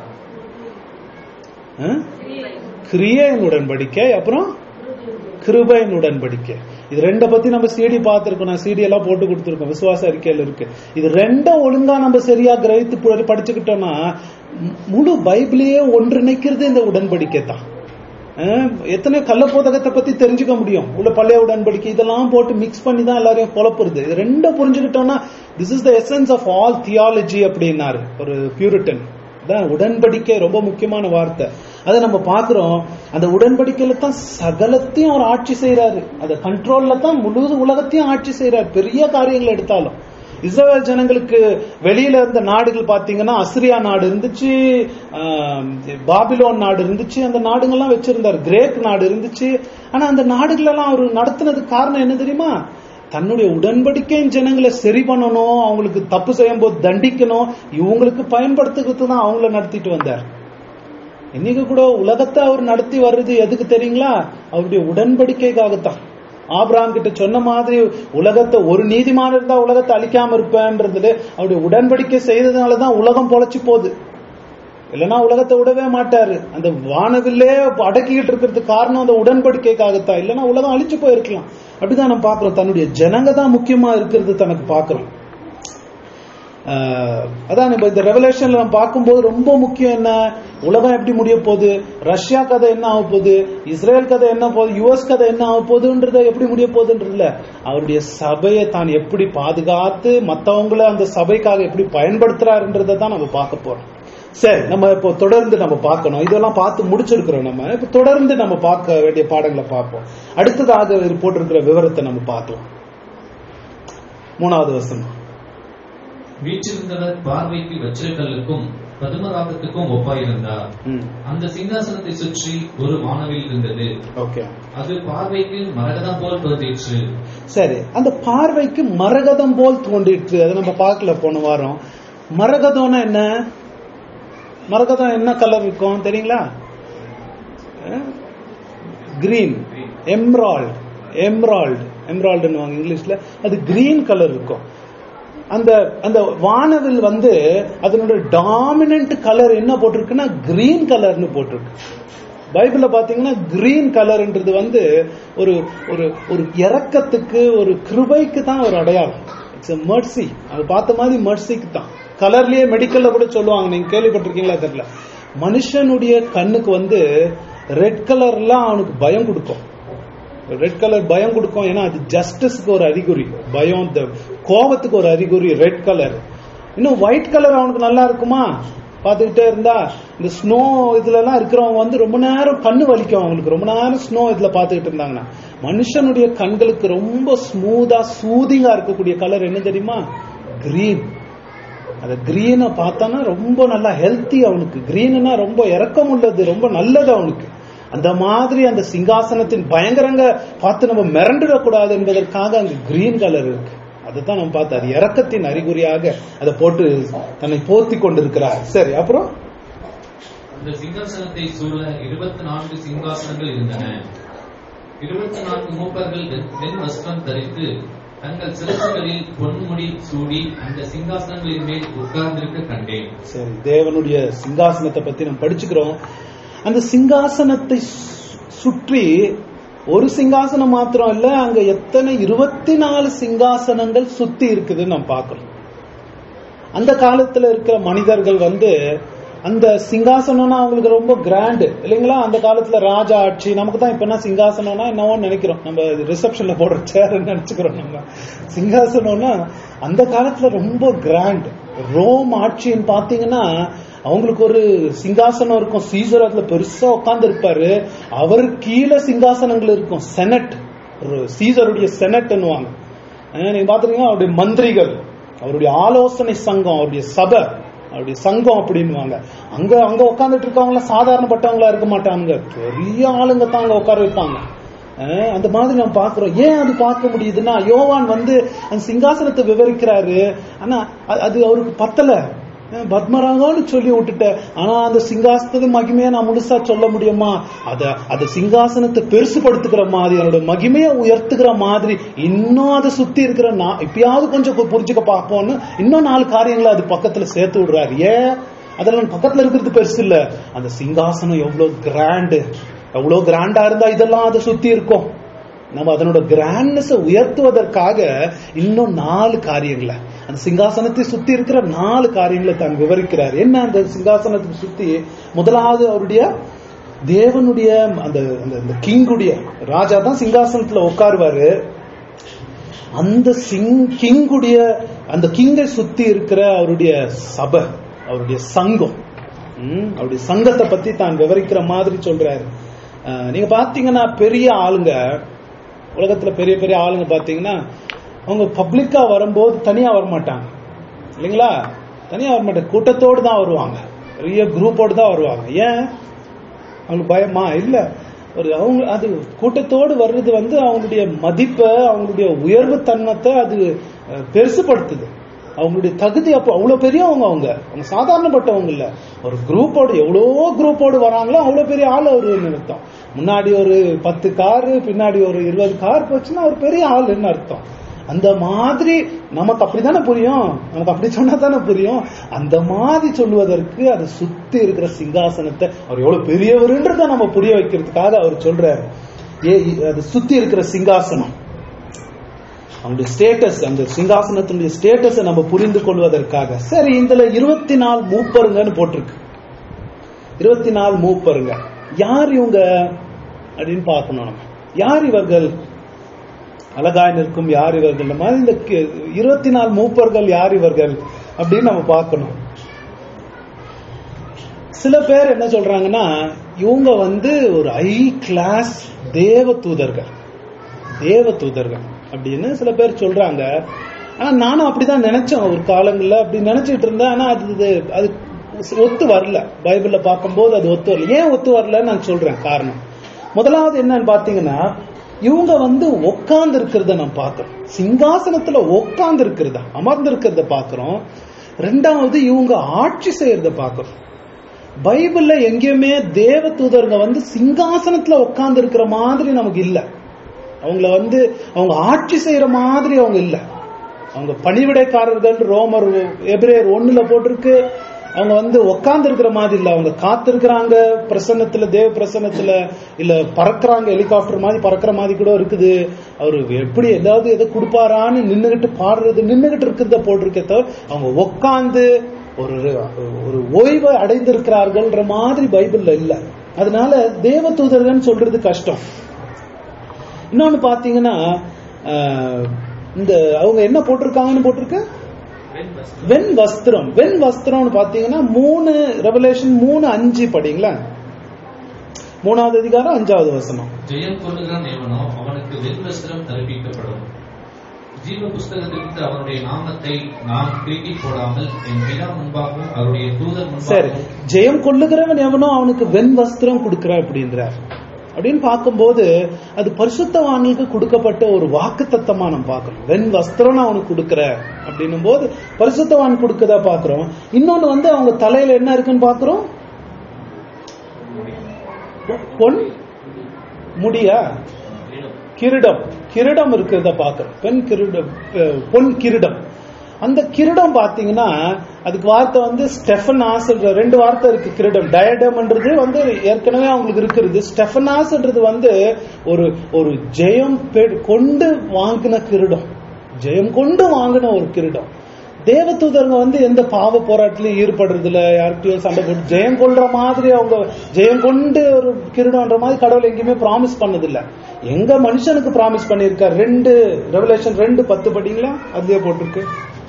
[SPEAKER 1] அஹ்? கிரியையின் உடன்படிக்கை அப்புறம் கிருபையின் உடன்படிக்கை இது ரெண்ட பத்தி நம்ம சிடி பார்த்திருக்கோம் நான் சிடி எல்லாம் போட்டு கொடுத்துருக்கோம் விசுவாச அறிக்கையில இருக்கு இது ரெண்டும் ஒழுங்கா நம்ம சரியா கிரகித்து பு- படிச்சுக்கிட்டோம்னா மு- முழு பைபிளையே ஒன்றிணைக்கிறது இந்த உடன்படிக்கை தான் அஹ், எத்தனை கள்ள போதகத்தை பத்தி தெரிஞ்சுக்க முடியும் உள்ள பழைய உடன்படிக்கை இதெல்லாம் போட்டு மிக்ஸ் பண்ணி தான் எல்லாரையும் குழப்புறது இது ரெண்டும் புரிஞ்சுக்கிட்டோம்னா this is the essence of all theology அப்படின்னாரு ஒரு பியூரிட்டன் அதான் உடன்படிக்கை ரொம்ப முக்கியமான வார்த்தை அதை நம்ம பார்க்கிறோம் அந்த உடன்படிக்கையில தான் சகலத்தையும் அவர் ஆட்சி செய்யறாரு அந்த கண்ட்ரோல்ல தான் முழு உலகத்தையும் ஆட்சி செய்யறாரு பெரிய காரியங்கள் எடுத்தாலும் இஸ்ரவேல் ஜனங்களுக்கு வெளியில இருந்த நாடுகள் பாத்தீங்கன்னா அசிரியா நாடு இருந்துச்சு ஆம், பாபிலோன் நாடு இருந்துச்சு அந்த நாடுங்கள்லாம் வச்சிருந்தார் கிரேக் நாடு இருந்துச்சு ஆனா அந்த நாடுகள் எல்லாம் அவர் நடத்தினதுக்கு காரணம் என்ன தெரியுமா தன்னுடைய உடன்படிக்கையின் ஜனங்களை சரி பண்ணணும் அவங்களுக்கு தப்பு செய்யும் போது தண்டிக்கணும் இவங்களுக்கு பயன்படுத்துறது தான் அவங்கள நடத்திட்டு வந்தார் இன்னைக்கு கூட உலகத்தை அவர் நடத்தி வர்றது எதுக்கு தெரியுங்களா அவருடைய உடன்படிக்கைக்காகத்தான் ஆபிரகாம் கிட்ட சொன்ன மாதிரி உலகத்தை ஒரு நீதிமான் இருந்தா உலகத்தை அழிக்காம இருப்பேன்றதுல அவருடைய உடன்படிக்கை செய்ததுனாலதான் உலகம் பொழைச்சு போகுது இல்லைன்னா உலகத்தை விடவே மாட்டாரு அந்த வானவில்லே அடக்கிக்கிட்டு இருக்கிறதுக்கு காரணம் அந்த உடன்படிக்கைக்காகத்தான் இல்லைன்னா உலகம் அழிச்சு போயிருக்கலாம் அப்படிதான் நம்ம பாக்குறோம் தன்னுடைய ஜனங்க தான் முக்கியமா இருக்கிறது தனக்கு பாக்குறோம் ஆஹ் அதான் இப்ப இந்த ரெவலேஷன்ல நம்ம பார்க்கும்போது ரொம்ப முக்கியம் என்ன உலகம் எப்படி முடிய போகுது ரஷ்யா கதை என்ன ஆக போகுது இஸ்ரேல் கதை என்ன போகுது யுஎஸ் கதை என்ன ஆக போகுதுன்றத எப்படி முடிய போகுதுன்றதுல அவருடைய சபையை தான் எப்படி பாதுகாத்து மத்தவங்கள அந்த சபைக்காக எப்படி பயன்படுத்துறாருன்றதை தான் நம்ம பார்க்க போறோம் சரி நம்ம இப்போ தொடர்ந்து நம்ம பார்க்கணும் இதெல்லாம் பார்த்து முடிச்சிருக்கிறோம் நம்ம இப்போ தொடர்ந்து நம்ம பார்க்க வேண்டிய பாடங்களை பார்ப்போம் அடுத்ததாக இவர் போட்டிருக்கிற விவரத்தை நம்ம பார்க்கலாம் மூணாவது வசனம்
[SPEAKER 2] வீற்றிருந்தவர் பார்வைக்கு வச்சிரக்கல்லுக்கும் பதுமராகத்துக்கும் ஒப்பாயிருந்தார்
[SPEAKER 1] ம்
[SPEAKER 2] அந்த சிங்காசனத்தை சுற்றி ஒரு வானவில் இருந்தது
[SPEAKER 1] ஓகே
[SPEAKER 2] அது பார்வைக்கு மரகதம் போல் தோன்றிற்று
[SPEAKER 1] சரி அந்த பார்வைக்கு மரகதம் போல் தோன்றிற்று அதை நம்ம பார்க்கல போன வாரம் மரகதம்னா என்ன மரகதம் என்ன கலர் இருக்கும் தெரியுங்களா கிரீன் எம்ரால்டு எம்ரால்டு எம்ரால்டுன்னு இங்கிலீஷ்ல அது கிரீன் கலர் இருக்கும் அந்த அந்த வானவில் வந்து அதனோட டாமினன்ட் கலர் என்ன போட்டிருக்குன்னா கிரீன் கலர்னு போட்டிருக்கு பைபிள்ல பாத்தீங்கன்னா கிரீன் கலர்ன்றது வந்து ஒரு ஒரு ஒரு இறக்கத்துக்கு ஒரு கிருபைக்கு தான் ஒரு அடையாளம் இட்ஸ் மர்சி அது பார்த்த மாதிரி மர்சிக்கு தான் கலர்லயே மெடிக்கல்ல கூட சொல்லுவாங்க நீங்க கேள்விப்பட்டிருக்கீங்களா தெரியல மனுஷனுடைய கண்ணுக்கு வந்து ரெட் கலர்லாம் அவனுக்கு பயம் கொடுக்கும் ரெட் கலர் பயம் கொடுக்கும் ஏன்னா அது ஜஸ்டிஸ்க்கு ஒரு அறிகுறி பயம் இந்த கோபத்துக்கு ஒரு அறிகுறி ரெட் கலர் இன்னும் ஒயிட் கலர் அவனுக்கு நல்லா இருக்குமா பார்த்துக்கிட்டே இருந்தா இந்த ஸ்னோ இதுல எல்லாம் இருக்கிறவங்க வந்து ரொம்ப நேரம் கண்ணு வலிக்கும் அவங்களுக்கு ரொம்ப நேரம் ஸ்னோ இதுல பார்த்துக்கிட்டு இருந்தாங்கன்னா மனுஷனுடைய கண்களுக்கு ரொம்ப ஸ்மூதா சூதிங்கா இருக்கக்கூடிய கலர் என்ன தெரியுமா கிரீன் அந்த கிரீனை பார்த்தானா ரொம்ப நல்லா ஹெல்த்தி அவனுக்கு கிரீன்னா ரொம்ப இறக்கம் உள்ளது ரொம்ப நல்லது அவனுக்கு அந்த மாதிரி அந்த சிங்காசனத்தின் பயங்கரங்க பார்த்து நம்ம மிரண்டுடக்கூடாது என்பதற்காக அங்க கிரீன் கலர் இருக்கு அதுதான் நம்ம பார்த்து அது இறக்கத்தின் அறிகுறியாக அதை போட்டு தன்னை போர்த்தி கொண்டிருக்கிறார் சரி அப்புறம்
[SPEAKER 2] அந்த சிங்காசனத்தை சூழ இருபத்தி நான்கு சிங்காசனங்கள் இருந்தன இருபத்தி நான்கு மூப்பர்கள் வெண்- வெண் வஸ்திரம் தரித்து தங்கள் சிறப்புகளில் பொன்முடி சூடி அந்த சிங்காசனங்களின் மேல் உட்கார்ந்திருக்க கண்டேன்
[SPEAKER 1] சரி தேவனுடைய சிங்காசனத்தை பத்தி நம்ம படிச்சுக்கிறோம் அந்த சிங்காசனத்தை சு- சுற்றி ஒரு சிங்காசனம் மாத்திரம் இல்ல அங்க எத்தனை இருபத்தி நாலு சிங்காசனங்கள் சுத்தி இருக்குதுன்னு நம்ம பார்க்கிறோம் அந்த காலத்துல இருக்கிற மனிதர்கள் வந்து அந்த சிங்காசனம்னா அவங்களுக்கு ரொம்ப கிராண்டு இல்லைங்களா அந்த காலத்துல ராஜா ஆட்சி நமக்கு தான் இப்ப என்ன சிங்காசனம்னா என்னவோ நினைக்கிறோம் நம்ம ரிசப்ஷன்ல போடுற சேர் நினைச்சுக்கிறோம் நம்ம சிங்காசனம்னா அந்த காலத்துல ரொம்ப கிராண்ட் ரோம் ஆட்சின்னு பாத்தீங்கன்னா அவங்களுக்கு ஒரு சிங்காசனம் இருக்கும் சீசர் அதுல பெருசா உட்கார்ந்து இருப்பாரு அவர் கீழே சிங்காசனங்கள் இருக்கும் செனட் ஒரு சீசருடைய செனட்னுவாங்க அஹ் நீங்க பாத்துருக்கீங்க அவருடைய மந்திரிகள் அவருடைய ஆலோசனை சங்கம் அவருடைய சபை அவருடைய சங்கம் அப்படின்னுவாங்க அங்க அங்க உட்கார்ந்துட்டு இருக்கவங்க சாதாரணப்பட்டவங்களா இருக்க மாட்டாங்க பெரிய ஆளுங்க தான் அங்க உட்கார வைப்பாங்க அஹ் அந்த மாதிரி நம்ம பாக்குறோம் ஏன் அது பார்க்க முடியுதுன்னா யோவான் வந்து அந்த சிங்காசனத்தை விவரிக்கிறாரு ஆனா அ- அது அவருக்கு பத்தல அஹ் பத்மராகம்னு சொல்லி விட்டுட்டேன் ஆனா அந்த சிங்காசனத்து மகிமையை நான் முழுசா சொல்ல முடியுமா அத அந்த சிங்காசனத்தை பெருசுபடுத்துகிற மாதிரி அதோட மகிமையை உயர்த்துகிற மாதிரி இன்னும் அதை சுத்தி இருக்கிற நான் இப்பயாவது கொஞ்சம் பு- புரிஞ்சுக்க பார்ப்போம்னு இன்னும் நாலு காரியங்களை அது பக்கத்துல சேர்த்து விடுறாரு ஏன் அதெல்லாம் பக்கத்துல இருக்கிறது பெருசு இல்ல அந்த சிங்காசனம் எவ்வளவு கிராண்டு எவ்வளவு கிராண்டா இருந்தா இதெல்லாம் அதை சுத்தி இருக்கும் நம்ம அதனோட கிராண்ட்னஸ் உயர்த்துவதற்காக இன்னும் நாலு காரியங்களை அந்த சிங்காசனத்தை சுத்தி இருக்கிற நாலு காரியங்களை தான் விவரிக்கிறார் என்ன அந்த சிங்காசனத்தை சுத்தி முதலாவது அவருடைய தேவனுடைய அந்த அந்த அந்த கிங்குடைய ராஜா தான் சிங்காசனத்துல உட்காருவாரு அந்த சிங் கிங்குடைய அந்த கிங்கை சுத்தி இருக்கிற அவருடைய சபை அவருடைய சங்கம் ம், அவருடைய சங்கத்தை பத்தி தான் விவரிக்கிற மாதிரி சொல்றாரு அஹ், நீங்க பாத்தீங்கன்னா பெரிய ஆளுங்க உலகத்துல பெரிய பெரிய ஆளுங்க பாத்தீங்கன்னா அவங்க பப்ளிக்கா வரும்போது தனியா வர மாட்டாங்க இல்லைங்களா தனியா வர மாட்டாங்க கூட்டத்தோடு தான் வருவாங்க பெரிய குரூப்போடு தான் வருவாங்க ஏன் அவங்களுக்கு பயமா இல்ல ஒரு அவங்க அது கூட்டத்தோடு வர்றது வந்து அவங்களுடைய மதிப்பை அவங்களுடைய உயர்வு தன்மத்தை அது அஹ், பெருசுபடுத்துது அவங்களுடைய தகுதி அப்போ அவ்வளவு பெரியவங்க அவங்க அவங்க சாதாரணப்பட்டவங்க இல்ல ஒரு குரூப்போடு எவ்வளோ குரூப்போடு வராங்களோ அவ்வளவு பெரிய ஆள் ஒரு அர்த்தம் முன்னாடி ஒரு பத்து காரு பின்னாடி ஒரு இருபது கார் போச்சுன்னா ஒரு பெரிய ஆளுன்னு அர்த்தம் அந்த மாதிரி நமக்கு அப்படித்தானே புரியும் நமக்கு அப்படி சொன்னா தானே புரியும் அந்த மாதிரி சொல்லுவதற்கு அதை சுத்தி இருக்கிற சிங்காசனத்தை அவர் எவ்வளவு பெரியவருன்றத நம்ம புரிய வைக்கிறதுக்காக அவர் சொல்றாரு ஏ அது சுத்தி இருக்கிற சிங்காசனம் அவங்களுடைய ஸ்டேட்டஸ் அந்த சிங்காசனத்தினுடைய ஸ்டேட்டஸை நம்ம புரிந்து கொள்வதற்காக சரி இதுல இருபத்தி நாலு மூப்பருங்கன்னு போட்டிருக்கு இருபத்தி நாலு மூப்பருங்க யார் இவங்க அப்படின்னு பார்க்கணும் நம்ம யார் இவர்கள் அழகாய் நிற்கும் யார் இவர்கள் இந்த மாதிரி இந்த கி- இருபத்தி நாலு மூப்பர்கள் யார் இவர்கள் அப்படின்னு நம்ம பார்க்கணும் சில பேர் என்ன சொல்றாங்கன்னா இவங்க வந்து ஒரு ஹை கிளாஸ் தேவ தூதர்கள் தேவ தூதர்கள் அப்படின்னு சில பேர் சொல்றாங்க ஆனா நானும் அப்படிதான் நினைச்சேன் ஒரு காலங்கள்ல அப்படி நினைச்சிட்டு இருந்தேன் ஆனா அது இது- அது ஒத்து வரல பைபிள்ல பார்க்கும்போது அது ஒத்து வரல ஏன் ஒத்து வரலன்னு நான் சொல்றேன் காரணம் முதலாவது என்னன்னு பாத்தீங்கன்னா இவங்க வந்து உட்கார்ந்து இருக்கிறத நான் பார்க்கிறோம் சிங்காசனத்துல உட்கார்ந்து இருக்கிறத அமர்ந்து இருக்கிறத பார்க்கிறோம் ரெண்டாவது இவங்க ஆட்சி செய்யறத பார்க்கிறோம் பைபிள்ல எங்கேயுமே தேவ தூதருங்க வந்து சிங்காசனத்துல உட்கார்ந்து இருக்கிற மாதிரி நமக்கு இல்ல அவங்கள வந்து அவங்க ஆட்சி செய்யற மாதிரி அவங்க இல்ல அவங்க பணிவிடைக்காரர்கள் ரோமர் எபிரேயர் ஒண்ணுல போட்டிருக்கு அவங்க வந்து உட்கார்ந்து இருக்கிற மாதிரி இல்ல அவங்க காத்திருக்கிறாங்க பிரசன்னத்துல தேவ பிரசன்னத்துல இல்ல பறக்குறாங்க ஹெலிகாப்டர் மாதிரி பறக்கிற மாதிரி கூட இருக்குது அவரு எப்படி ஏதாவது எதை கொடுப்பாரான்னு நின்னுகிட்டு பாடுறது நின்னுகிட்டு இருக்கிறத போட்டிருக்கே தவிர அவங்க உட்கார்ந்து ஒரு ஒரு ஓய்வை அடைந்திருக்கிறார்கள்ன்ற மாதிரி பைபிள்ல இல்ல அதனால தேவ தூதர்கள் சொல்றது கஷ்டம் இன்னொன்னு பாத்தீங்கன்னா ஆஹ், இந்த அவங்க என்ன போட்டிருக்காங்கன்னு போட்டிருக்கு
[SPEAKER 2] வெண் வஸ்திரம்.
[SPEAKER 1] வெண் வஸ்திரம் வெண் வஸ்திரம்னு பாத்தீங்கன்னா மூணு ரெவலேஷன் மூணு அஞ்சு படிங்களா மூணாவது அதிகாரம் அஞ்சாவது வசனம்
[SPEAKER 2] ஜெயம் கொள்ளுகிறான் எவனோ அவனுக்கு வெண் வஸ்திரம் தரிப்பிக்கப்படும் ஜீவ புஸ்தகத்திற்கு அவனுடைய நாமத்தை நான் கிறுக்கி போடாமல் என் பிதா முன்பாகவும் அவருடைய தூதர்
[SPEAKER 1] சரி
[SPEAKER 2] முன்பாகவும்
[SPEAKER 1] ஜெயம் கொள்ளுகிறவன் எவனோ அவனுக்கு வெண் வஸ்திரம் கொடுக்கிறான் அப்படின்றார் அப்படின்னு பார்க்கும்போது அது பரிசுத்தவான்களுக்கு கொடுக்கப்பட்ட ஒரு வாக்கு தத்தமா நம்ம பார்க்கணும் வெண் வஸ்திரம் அவனுக்கு கொடுக்கிற அப்படின்னும் போது பரிசுத்தவான் கொடுக்கதா பார்க்கிறோம் இன்னொன்னு வந்து அவங்க தலையில என்ன இருக்குன்னு பார்க்கிறோம் பொன் முடியா கிரீடம் கிரீடம் இருக்கிறத பார்க்கிறோம் பெண் கிரீடம் அஹ், பொன் கிரீடம் அந்த கிரீடம் பாத்தீங்கன்னா அதுக்கு வார்த்தை வந்து ஸ்டெஃபனாஸ்ன்ற ரெண்டு வார்த்தை இருக்கு கிரீடம் டயடம்ன்றது வந்து ஏற்கனவே அவங்களுக்கு இருக்கிறது ஸ்டெஃபனாஸ்ன்றது வந்து ஒரு ஒரு ஜெயம் பெ- கொண்டு வாங்கின கிரீடம் ஜெயம் கொண்டு வாங்கின ஒரு கிரீடம் தேவதூதருங்க வந்து எந்த பாவ போராட்டத்திலையும் ஈடுபடுறது இல்ல யார்கிட்டயும் சண்டை போட்டு ஜெயம் கொள்ற மாதிரி அவங்க ஜெயம் கொண்டு ஒரு கிரீடம்ன்ற மாதிரி கடவுள் எங்கேயுமே ப்ராமிஸ் பண்ணது இல்ல எங்க மனுஷனுக்கு ப்ராமிஸ் பண்ணியிருக்காரு ரெண்டு ரெவலேஷன் ரெண்டு பத்து படிங்களா அதுலயே போட்டிருக்கு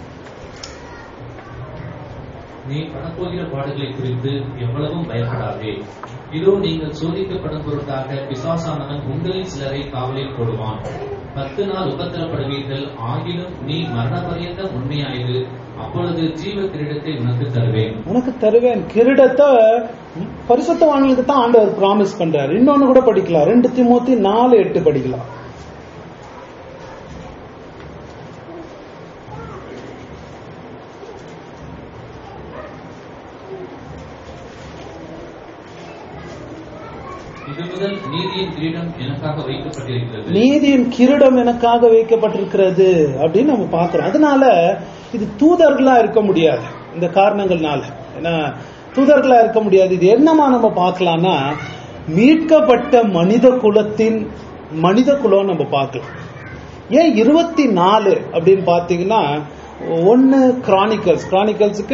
[SPEAKER 2] நீ படப்போகிற பாடுகளை குறித்து எவ்வளவும் பயப்படாதே இதோ நீங்கள் சோதிக்கப்படும் பொருட்டாக பிசாசானவன் உங்களில் சிலரை காவலில் போடுவான் பத்து நாள் உபத்திரப்படுவீர்கள் ஆகிலும் நீ மரண பரியந்தம் உண்மையாயிரு அப்பொழுது ஜீவ கிரீடத்தை உனக்கு தருவேன்
[SPEAKER 1] உனக்கு தருவேன் கிரீடத்தை பரிசுத்தவான்களுக்கு தான் ஆண்டவர் ப்ராமிஸ் பண்றாரு இன்னொன்னு கூட படிக்கலாம் ரெண்டு திமோத்தி நாலு எட்டு படிக்கலாம்
[SPEAKER 2] இது முதல் நீதியின் கிரீடம் எனக்காக வைக்கப்பட்டிருக்கிறது
[SPEAKER 1] நீதியின் கிரீடம் எனக்காக வைக்கப்பட்டிருக்கிறது அப்படின்னு நம்ம பார்க்கிறோம் அதனால இது தூதர்களா இருக்க முடியாது இந்த காரணங்கள்னால ஏன்னா தூதர்களா இருக்க முடியாது இது என்னமா நம்ம பார்க்கலாம்னா மீட்கப்பட்ட மனித குலத்தின் மனித குலம் நம்ம பார்க்கலாம் ஏன் இருபத்தி நாலு அப்படின்னு பார்த்தீங்கன்னா ஒன்னு கிரானிக்கல்ஸ் கிரானிக்கல்ஸுக்கு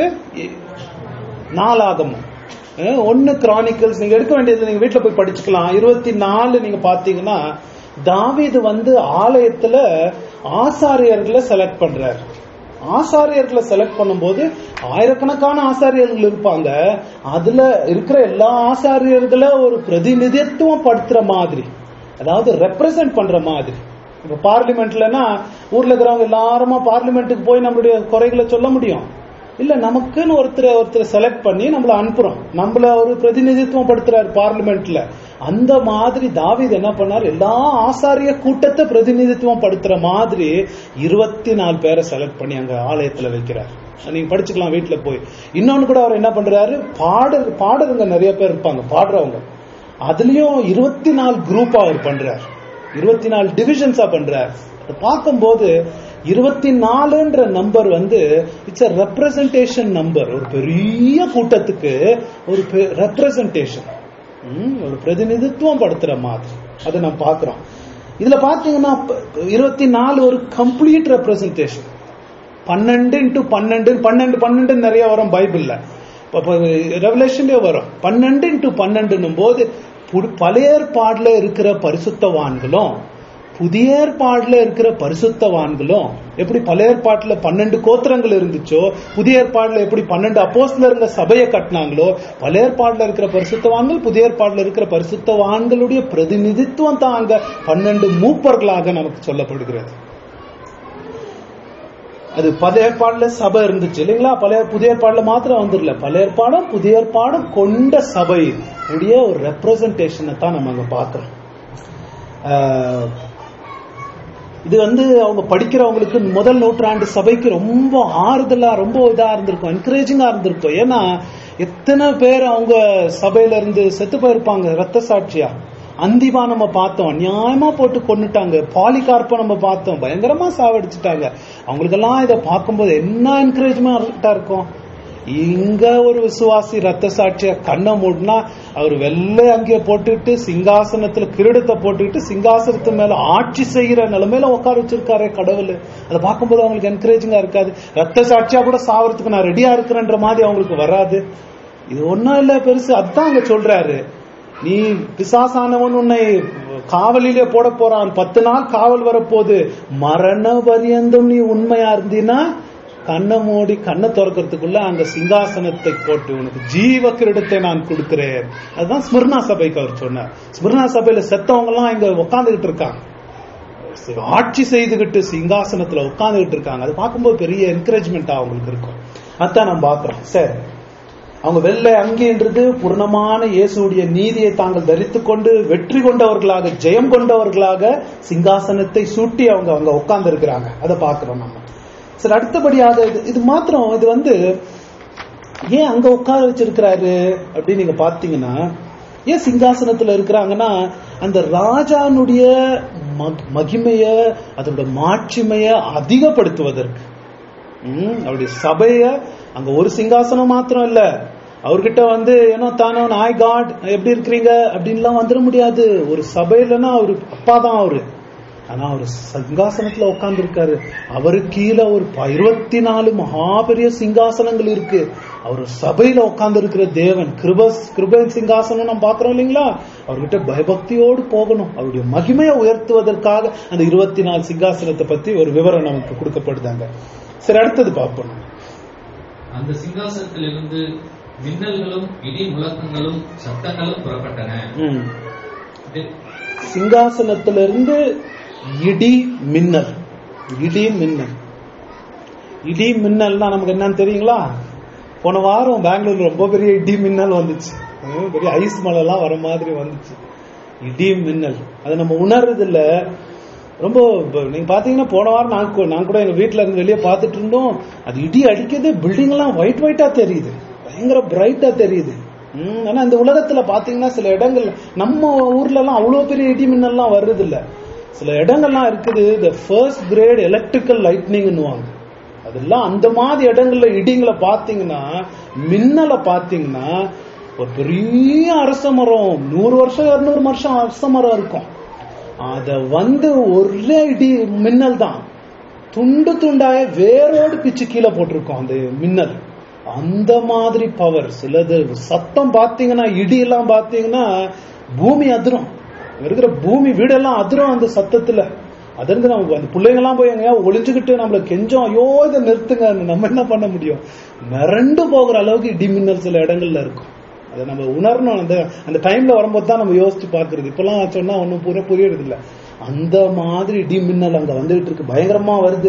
[SPEAKER 1] நாலாகமம் அஹ் ஒன்னு கிரானிக்கல்ஸ் நீங்க எடுக்க வேண்டியது நீங்க வீட்டுல போய் படிச்சுக்கலாம் இருபத்தி நாலு நீங்க பாத்தீங்கன்னா தாவீது வந்து ஆலயத்துல ஆசாரியர்களை செலக்ட் பண்றாரு ஆசாரியர்களை செலக்ட் பண்ணும்போது ஆயிரக்கணக்கான ஆசாரியர்கள் இருப்பாங்க அதுல இருக்கிற எல்லா ஆசாரியர்களை ஒரு பிரதிநிதித்துவம் படுத்துற மாதிரி அதாவது ரெப்ரசன்ட் பண்ற மாதிரி இப்ப பார்லிமெண்ட்லனா ஊர்ல இருக்கிறவங்க எல்லாருமா பார்லிமெண்ட்டுக்கு போய் நம்மளுடைய குறைகளை சொல்ல முடியும் இல்ல நமக்குன்னு ஒருத்தரை ஒருத்தரை செலக்ட் பண்ணி நம்மள அனுப்புறோம் நம்மள ஒரு பிரதிநிதித்துவம் படுத்துறாரு பார்லிமெண்ட்ல அந்த மாதிரி தாவீது என்ன பண்ணார் எல்லா ஆசாரிய கூட்டத்தை பிரதிநிதித்துவம் படுத்துற மாதிரி இருபத்தி நாலு பேரை செலக்ட் பண்ணி அங்க ஆலயத்துல வைக்கிறார் நீங்க படிச்சுக்கலாம் வீட்டுல போய் இன்னொன்னு கூட அவர் என்ன பண்றாரு பாடல் பாடலுங்க நிறைய பேர் இருப்பாங்க பாடுறவங்க அதுலயும் இருபத்தி நாலு குரூப்பா அவர் பண்றார் இருபத்தி நாலு டிவிஷன்ஸா பண்றார் அதை பார்க்கும்போது இருபத்தி நாலுன்ற நம்பர் வந்து இட்ஸ் அ ரெப்ரசன்டேஷன் நம்பர் ஒரு பெரிய கூட்டத்துக்கு ஒரு ரெப்ரசன்டேஷன் ஒரு பிரதிநிதித்துவம் படுத்துற மாதிரி அதை நம்ம பார்க்கிறோம் இதுல பாத்தீங்கன்னா இருபத்தி நாலு ஒரு கம்ப்ளீட் ரெப்ரசன்டேஷன் பன்னெண்டு இன்ட்டு பன்னெண்டு பன்னெண்டு பன்னெண்டு நிறைய வரும் பைபிள்ல ரெவலேஷன்லயே வரும் பன்னெண்டு இன்ட்டு பன்னெண்டுன்னும் போது புது- பழைய ஏற்பாடுல இருக்கிற பரிசுத்தவான்களும் புதிய ஏற்பாடுல இருக்கிற பரிசுத்தவான்களும் எப்படி பழைய ஏற்பாட்டுல பன்னெண்டு கோத்திரங்கள் இருந்துச்சோ புதிய ஏற்பாடுல எப்படி பன்னெண்டு அப்போஸ்ல இருந்த சபையை கட்டினாங்களோ பழைய ஏற்பாடுல இருக்கிற பரிசுத்தவான்கள் புதிய ஏற்பாடுல இருக்கிற பரிசுத்தவான்களுடைய பிரதிநிதித்துவம் தான் அங்க பன்னெண்டு மூப்பர்களாக நமக்கு சொல்லப்படுகிறது அது பழைய ஏற்பாடுல சபை இருந்துச்சு இல்லைங்களா பழைய புதிய ஏற்பாடுல மாத்திரம் வந்துடல பழைய ஏற்பாடும் புதிய ஏற்பாடும் கொண்ட சபை உடைய ஒரு ரெப்ரசன்டேஷனை தான் நம்ம அங்க பார்க்கிறோம் ஆஹ், இது வந்து அவங்க படிக்கிறவங்களுக்கு முதல் நூற்றாண்டு சபைக்கு ரொம்ப ஆறுதலா ரொம்ப இதா இருந்திருக்கும் என்கரேஜிங்கா இருந்திருக்கும் ஏன்னா எத்தனை பேர் அவங்க சபையில இருந்து செத்து போயிருப்பாங்க ரத்த சாட்சியா அந்திமா நம்ம பார்த்தோம் நியாயமா போட்டு கொன்னுட்டாங்க பாலிகார்ப்ப நம்ம பார்த்தோம் பயங்கரமா சாவடிச்சுட்டாங்க அவங்களுக்கெல்லாம் இதை பார்க்கும்போது என்ன என்கரேஜ்மெண்டா இருக்கும் இங்க ஒரு விசுவாசி ரத்த சாட்சிய கண்ணை மூடினா அவர் வெள்ளை அங்கே போட்டுட்டு சிங்காசனத்துல கிரீடத்தை போட்டுக்கிட்டு சிங்காசனத்து மேல ஆட்சி செய்யற நிலைமையில உட்கார வச்சிருக்காரே கடவுள் அதை பார்க்கும்போது அவங்களுக்கு என்கரேஜிங்கா இருக்காது ரத்த சாட்சியா கூட சாவறதுக்கு நான் ரெடியா இருக்கிறேன்ற மாதிரி அவங்களுக்கு வராது இது ஒன்னும் இல்ல பெருசு அதுதான் அங்க சொல்றாரு நீ பிசாசானவன் உன்னை காவலிலே போட போறான் பத்து நாள் காவல் வரப்போகுது மரண பரியந்தம் நீ உண்மையா இருந்தீன்னா கண்ணை மூடி கண்ணை திறக்கிறதுக்குள்ள அங்க சிங்காசனத்தை போட்டு உனக்கு ஜீவ கிரீடத்தை நான் கொடுக்கிறேன் அதுதான் ஸ்மிர்னா சபைக்கு அவர் சொன்னார் ஸ்மிர்னா சபையில செத்தவங்க எல்லாம் இங்க உட்காந்துகிட்டு இருக்காங்க ஆட்சி செய்துகிட்டு சிங்காசனத்துல உட்கார்ந்துகிட்டு இருக்காங்க அது பார்க்கும்போது பெரிய என்கரேஜ்மெண்ட் அவங்களுக்கு இருக்கும் அதான் நம்ம பாக்குறோம் சரி அவங்க வெள்ளை அங்கின்றது பூர்ணமான இயேசுடைய நீதியை தாங்கள் தரித்துக் கொண்டு வெற்றி கொண்டவர்களாக ஜெயம் கொண்டவர்களாக சிங்காசனத்தை சூட்டி அவங்க அவங்க உட்கார்ந்து இருக்கிறாங்க அதை பார்க்கிறோம் நம்ம சரி அடுத்தபடியாக இது இது மாத்திரம் இது வந்து ஏன் அங்க உட்கார வச்சிருக்கிறாரு அப்படின்னு நீங்க பாத்தீங்கன்னா ஏன் சிங்காசனத்துல இருக்கிறாங்கன்னா அந்த ராஜானுடைய மக்- மகிமைய அதோட மாட்சிமைய அதிகப்படுத்துவதற்கு ம், அவருடைய சபைய அங்க ஒரு சிங்காசனம் மாத்திரம் இல்ல அவர்கிட்ட வந்து ஏனோ தானோ நாய் காட் எப்படி இருக்கிறீங்க அப்படின்லாம் வந்துட முடியாது ஒரு சபையிலன்னா அவரு அப்பா தான் அவரு ஆனா அவர் சிங்காசனத்துல உட்கார்ந்து இருக்காரு அவரு கீழே ஒரு ப- இருபத்தி நாலு மகாபெரிய சிங்காசனங்கள் இருக்கு அவர் சபையில உட்கார்ந்து இருக்கிற தேவன் கிருப கிருப சிங்காசனம் நம்ம பாக்குறோம் இல்லைங்களா அவர்கிட்ட பயபக்தியோடு போகணும் அவருடைய மகிமையை உயர்த்துவதற்காக அந்த இருபத்தி நாலு சிங்காசனத்தை பத்தி ஒரு விவரம் நமக்கு கொடுக்கப்படுதாங்க சரி அடுத்தது பார்ப்போம்
[SPEAKER 2] அந்த சிங்காசனத்திலிருந்து மின்னல்களும் இடி முழக்கங்களும் சத்தங்களும் புறப்பட்டன
[SPEAKER 1] ம்.
[SPEAKER 2] இது-
[SPEAKER 1] சிங்காசனத்திலிருந்து இடி மின்னல் இடி மின்னல் இடி மின்னல்னா நமக்கு என்னன்னு தெரியுங்களா போன வாரம் பெங்களூர்ல ரொம்ப பெரிய இடி மின்னல் வந்துச்சு ஹம், பெரிய ஐஸ் மழை எல்லாம் வர மாதிரி வந்துச்சு இடி மின்னல் அதை நம்ம உணர்றது இல்ல ரொம்ப இப்ப நீங்க பாத்தீங்கன்னா போன வாரம் நான் கூட- நான் கூட எங்க வீட்ல இருந்து வெளியே பார்த்துட்டு இருந்தோம் அது இடி அடிக்கிறது பில்டிங் எல்லாம் ஒயிட் ஒயிட்டா தெரியுது பயங்கர பிரைட்டா தெரியுது ம், ஆனா இந்த உலகத்துல பாத்தீங்கன்னா சில இடங்கள் நம்ம ஊர்ல எல்லாம் அவ்வளவு பெரிய இடி மின்னல்லாம் வர்றது இல்ல சில இடங்கள்லாம் இருக்குது இந்த ஃபர்ஸ்ட் கிரேட் எலக்ட்ரிக்கல் லைட்னிங்னுவாங்க அதெல்லாம் அந்த மாதிரி இடங்கள்ல இடிங்களை பாத்தீங்கன்னா மின்னலை பாத்தீங்கன்னா ஒரு பெரிய அரச மரம் நூறு வருஷம் இருநூறு வருஷம் அரச மரம் இருக்கும் அத வந்து ஒரே இடி மின்னல் தான் துண்டு துண்டாய வேரோடு பிச்சு கீழே போட்டிருக்கோம் அந்த மின்னல் அந்த மாதிரி பவர் சிலது சத்தம் பாத்தீங்கன்னா இடி எல்லாம் பாத்தீங்கன்னா பூமி அதிரும் இங்க இருக்கிற பூமி வீடெல்லாம் அதிரும் அந்த சத்தத்துல அதிர்ந்து நம்ம அந்த பிள்ளைங்க எல்லாம் போய் எங்கேயா ஒளிஞ்சுக்கிட்டு நம்மள கெஞ்சோம் ஐயோ இதை நிறுத்துங்க நம்ம என்ன பண்ண முடியும் மிரண்டு போகிற அளவுக்கு இடி மின்னல் சில இடங்கள்ல இருக்கும் அதை நம்ம உணரணும் அந்த அந்த டைம்ல வரும்போது தான் நம்ம யோசிச்சு பாக்குறது இப்பெல்லாம் சொன்னா ஒன்னும் புரிய புரியறது இல்ல அந்த மாதிரி இடி மின்னல் அங்க வந்துகிட்டு இருக்கு பயங்கரமா வருது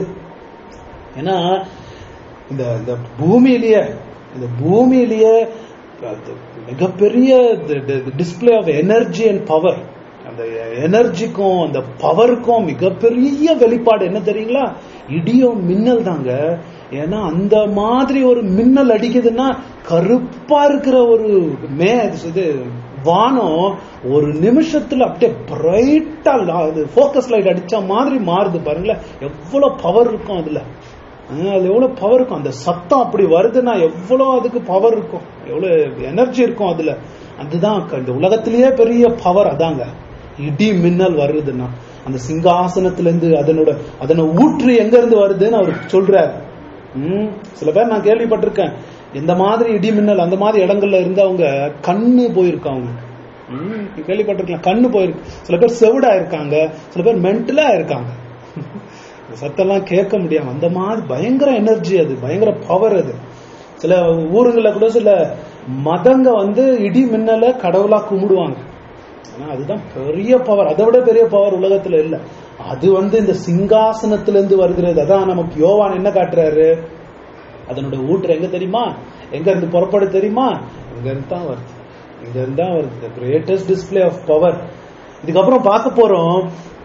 [SPEAKER 1] ஏன்னா இந்த இந்த பூமியிலேயே இந்த பூமியிலேயே அது மிகப்பெரிய display of energy and power அந்த எனர்ஜிக்கும் அந்த பவருக்கும் மிகப்பெரிய வெளிப்பாடு என்ன தெரியுங்களா இடியும் மின்னல் தாங்க ஏன்னா அந்த மாதிரி ஒரு மின்னல் அடிக்குதுன்னா கருப்பா இருக்கிற ஒரு மே இது வானம் ஒரு நிமிஷத்துல அப்படியே பிரைட்டா அது ஃபோக்கஸ் லைட் அடிச்ச மாதிரி மாறுது பாருங்களேன் எவ்வளவு பவர் இருக்கும் அதுல ஆஹ் அது எவ்வளவு பவர் இருக்கும் அந்த சத்தம் அப்படி வருதுன்னா எவ்வளவு அதுக்கு பவர் இருக்கும் எவ்வளவு எனர்ஜி இருக்கும் அதுல அதுதான் க- இந்த உலகத்திலேயே பெரிய பவர் அதாங்க இடி மின்னல் வருதுன்னா அந்த சிங்காசனத்துல இருந்து அதனோட அதனை ஊற்று எங்க இருந்து வருதுன்னு அவர் சொல்றாரு ம், சில பேர் நான் கேள்விப்பட்டிருக்கேன் இந்த மாதிரி இடி மின்னல் அந்த மாதிரி இடங்கள்ல இருந்தவங்க கண்ணு போயிருக்காங்க ம், கேள்விப்பட்டிருக்கலாம் கண்ணு போயிருக்கு சில பேர் செவிடா இருக்காங்க சில பேர் மென்டலா இருக்காங்க இந்த சத்தம்லாம் கேட்க முடியாம அந்த மாதிரி பயங்கர எனர்ஜி அது பயங்கர பவர் அது சில ஊருங்கள்ல கூட சில மதங்க வந்து இடி மின்னல கடவுளா கும்பிடுவாங்க ஆனா அதுதான் பெரிய பவர் அதை விட பெரிய பவர் உலகத்துல இல்ல அது வந்து இந்த சிங்காசனத்திலிருந்து வருகிறது அதான் நமக்கு யோவான் என்ன காட்டுறாரு அதனோட ஊற்று எங்க தெரியுமா எங்க இருந்து புறப்படு தெரியுமா இங்க இருந்து தான் வருது இங்க இருந்து தான் வருது கிரேட்டஸ்ட் டிஸ்பிளே ஆஃப் பவர் இதுக்கப்புறம் பார்க்க போறோம்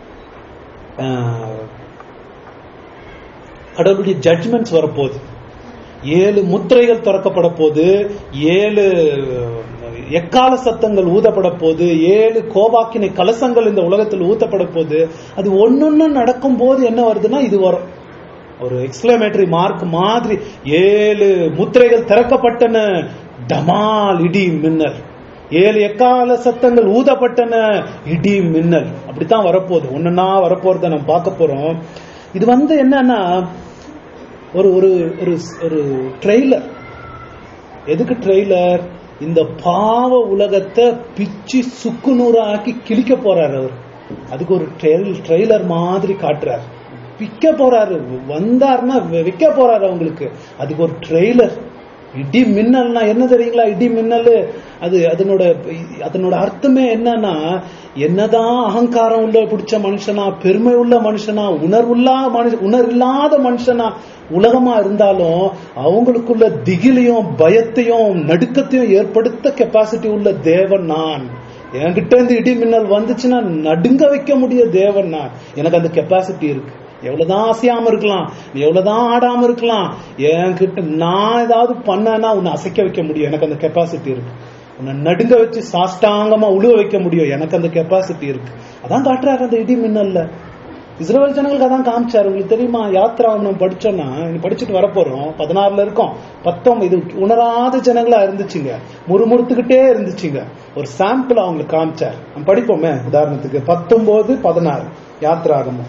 [SPEAKER 1] ஆஹ், கடவுளுடைய ஜட்ஜ்மெண்ட்ஸ் வரப்போகுது ஏழு முத்திரைகள் திறக்கப்பட போகுது ஏழு எக்கால சத்தங்கள் ஊதப்பட போகுது ஏழு கோபாக்கினை கலசங்கள் இந்த உலகத்தில் ஊத்தப்பட போகுது அது ஒன்னொன்னு நடக்கும் போது என்ன வருதுன்னா இது வரும் ஒரு எக்ஸ்பிளமேட்டரி மார்க் மாதிரி ஏழு முத்திரைகள் திறக்கப்பட்டன டமால் இடி மின்னல் ஏழு எக்கால சத்தங்கள் ஊதப்பட்டன இடி மின்னல் அப்படித்தான் வரப்போகுது ஒன்னொன்னா வரப்போறத நம்ம பார்க்க போறோம் இது வந்து என்னன்னா ஒரு ஒரு ஒரு ஒரு ட்ரெய்லர் எதுக்கு ட்ரெய்லர் இந்த பாவ உலகத்தை பிச்சு சுக்குநூறாக்கி கிழிக்க போறாரு அவர் அதுக்கு ஒரு ட்ரெய்லர் மாதிரி காட்டுறாரு விற்க போறாரு வந்தாருன்னா விற்க போறாரு அவங்களுக்கு அதுக்கு ஒரு ட்ரெய்லர் இடி மின்னல்னா என்ன தெரியுங்களா இடி மின்னல் அது அதனோட அதனோட அர்த்தமே என்னன்னா என்னதான் அகங்காரம் உள்ள பிடிச்ச மனுஷனா பெருமை உள்ள மனுஷனா உணர்வுள்ளா மனுஷ உணர்வில்லாத மனுஷனா உலகமா இருந்தாலும் அவங்களுக்குள்ள திகிலையும் பயத்தையும் நடுக்கத்தையும் ஏற்படுத்த கெப்பாசிட்டி உள்ள தேவன் நான் என்கிட்ட இருந்து இடி மின்னல் வந்துச்சுன்னா நடுங்க வைக்க முடிய தேவன் நான் எனக்கு அந்த கெப்பாசிட்டி இருக்கு எவ்வளவுதான் அசையாம இருக்கலாம் நீ எவ்வளவுதான் ஆடாம இருக்கலாம் என்கிட்ட நான் ஏதாவது பண்ணேன்னா உன்னை அசைக்க வைக்க முடியும் எனக்கு அந்த கெப்பாசிட்டி இருக்கு உன்னை நடுங்க வச்சு சாஷ்டாங்கமா உழுவ வைக்க முடியும் எனக்கு அந்த கெப்பாசிட்டி இருக்கு அதான் காட்டுறாரு அந்த இடி மின்னல்ல இஸ்ரேல் ஜனங்களுக்கு அதான் காமிச்சாரு உங்களுக்கு தெரியுமா யாத்ரா நம்ம படிச்சோம்னா இனி படிச்சுட்டு வரப்போறோம் பதினாறுல இருக்கோம் பத்தொன்பது இது உணராத ஜனங்களா இருந்துச்சுங்க முறுமுறுத்துக்கிட்டே இருந்துச்சுங்க ஒரு சாம்பிள் அவங்களுக்கு காமிச்சார் நம்ம படிப்போமே உதாரணத்துக்கு பத்தொன்பது பதினாறு யாத்ராகமம்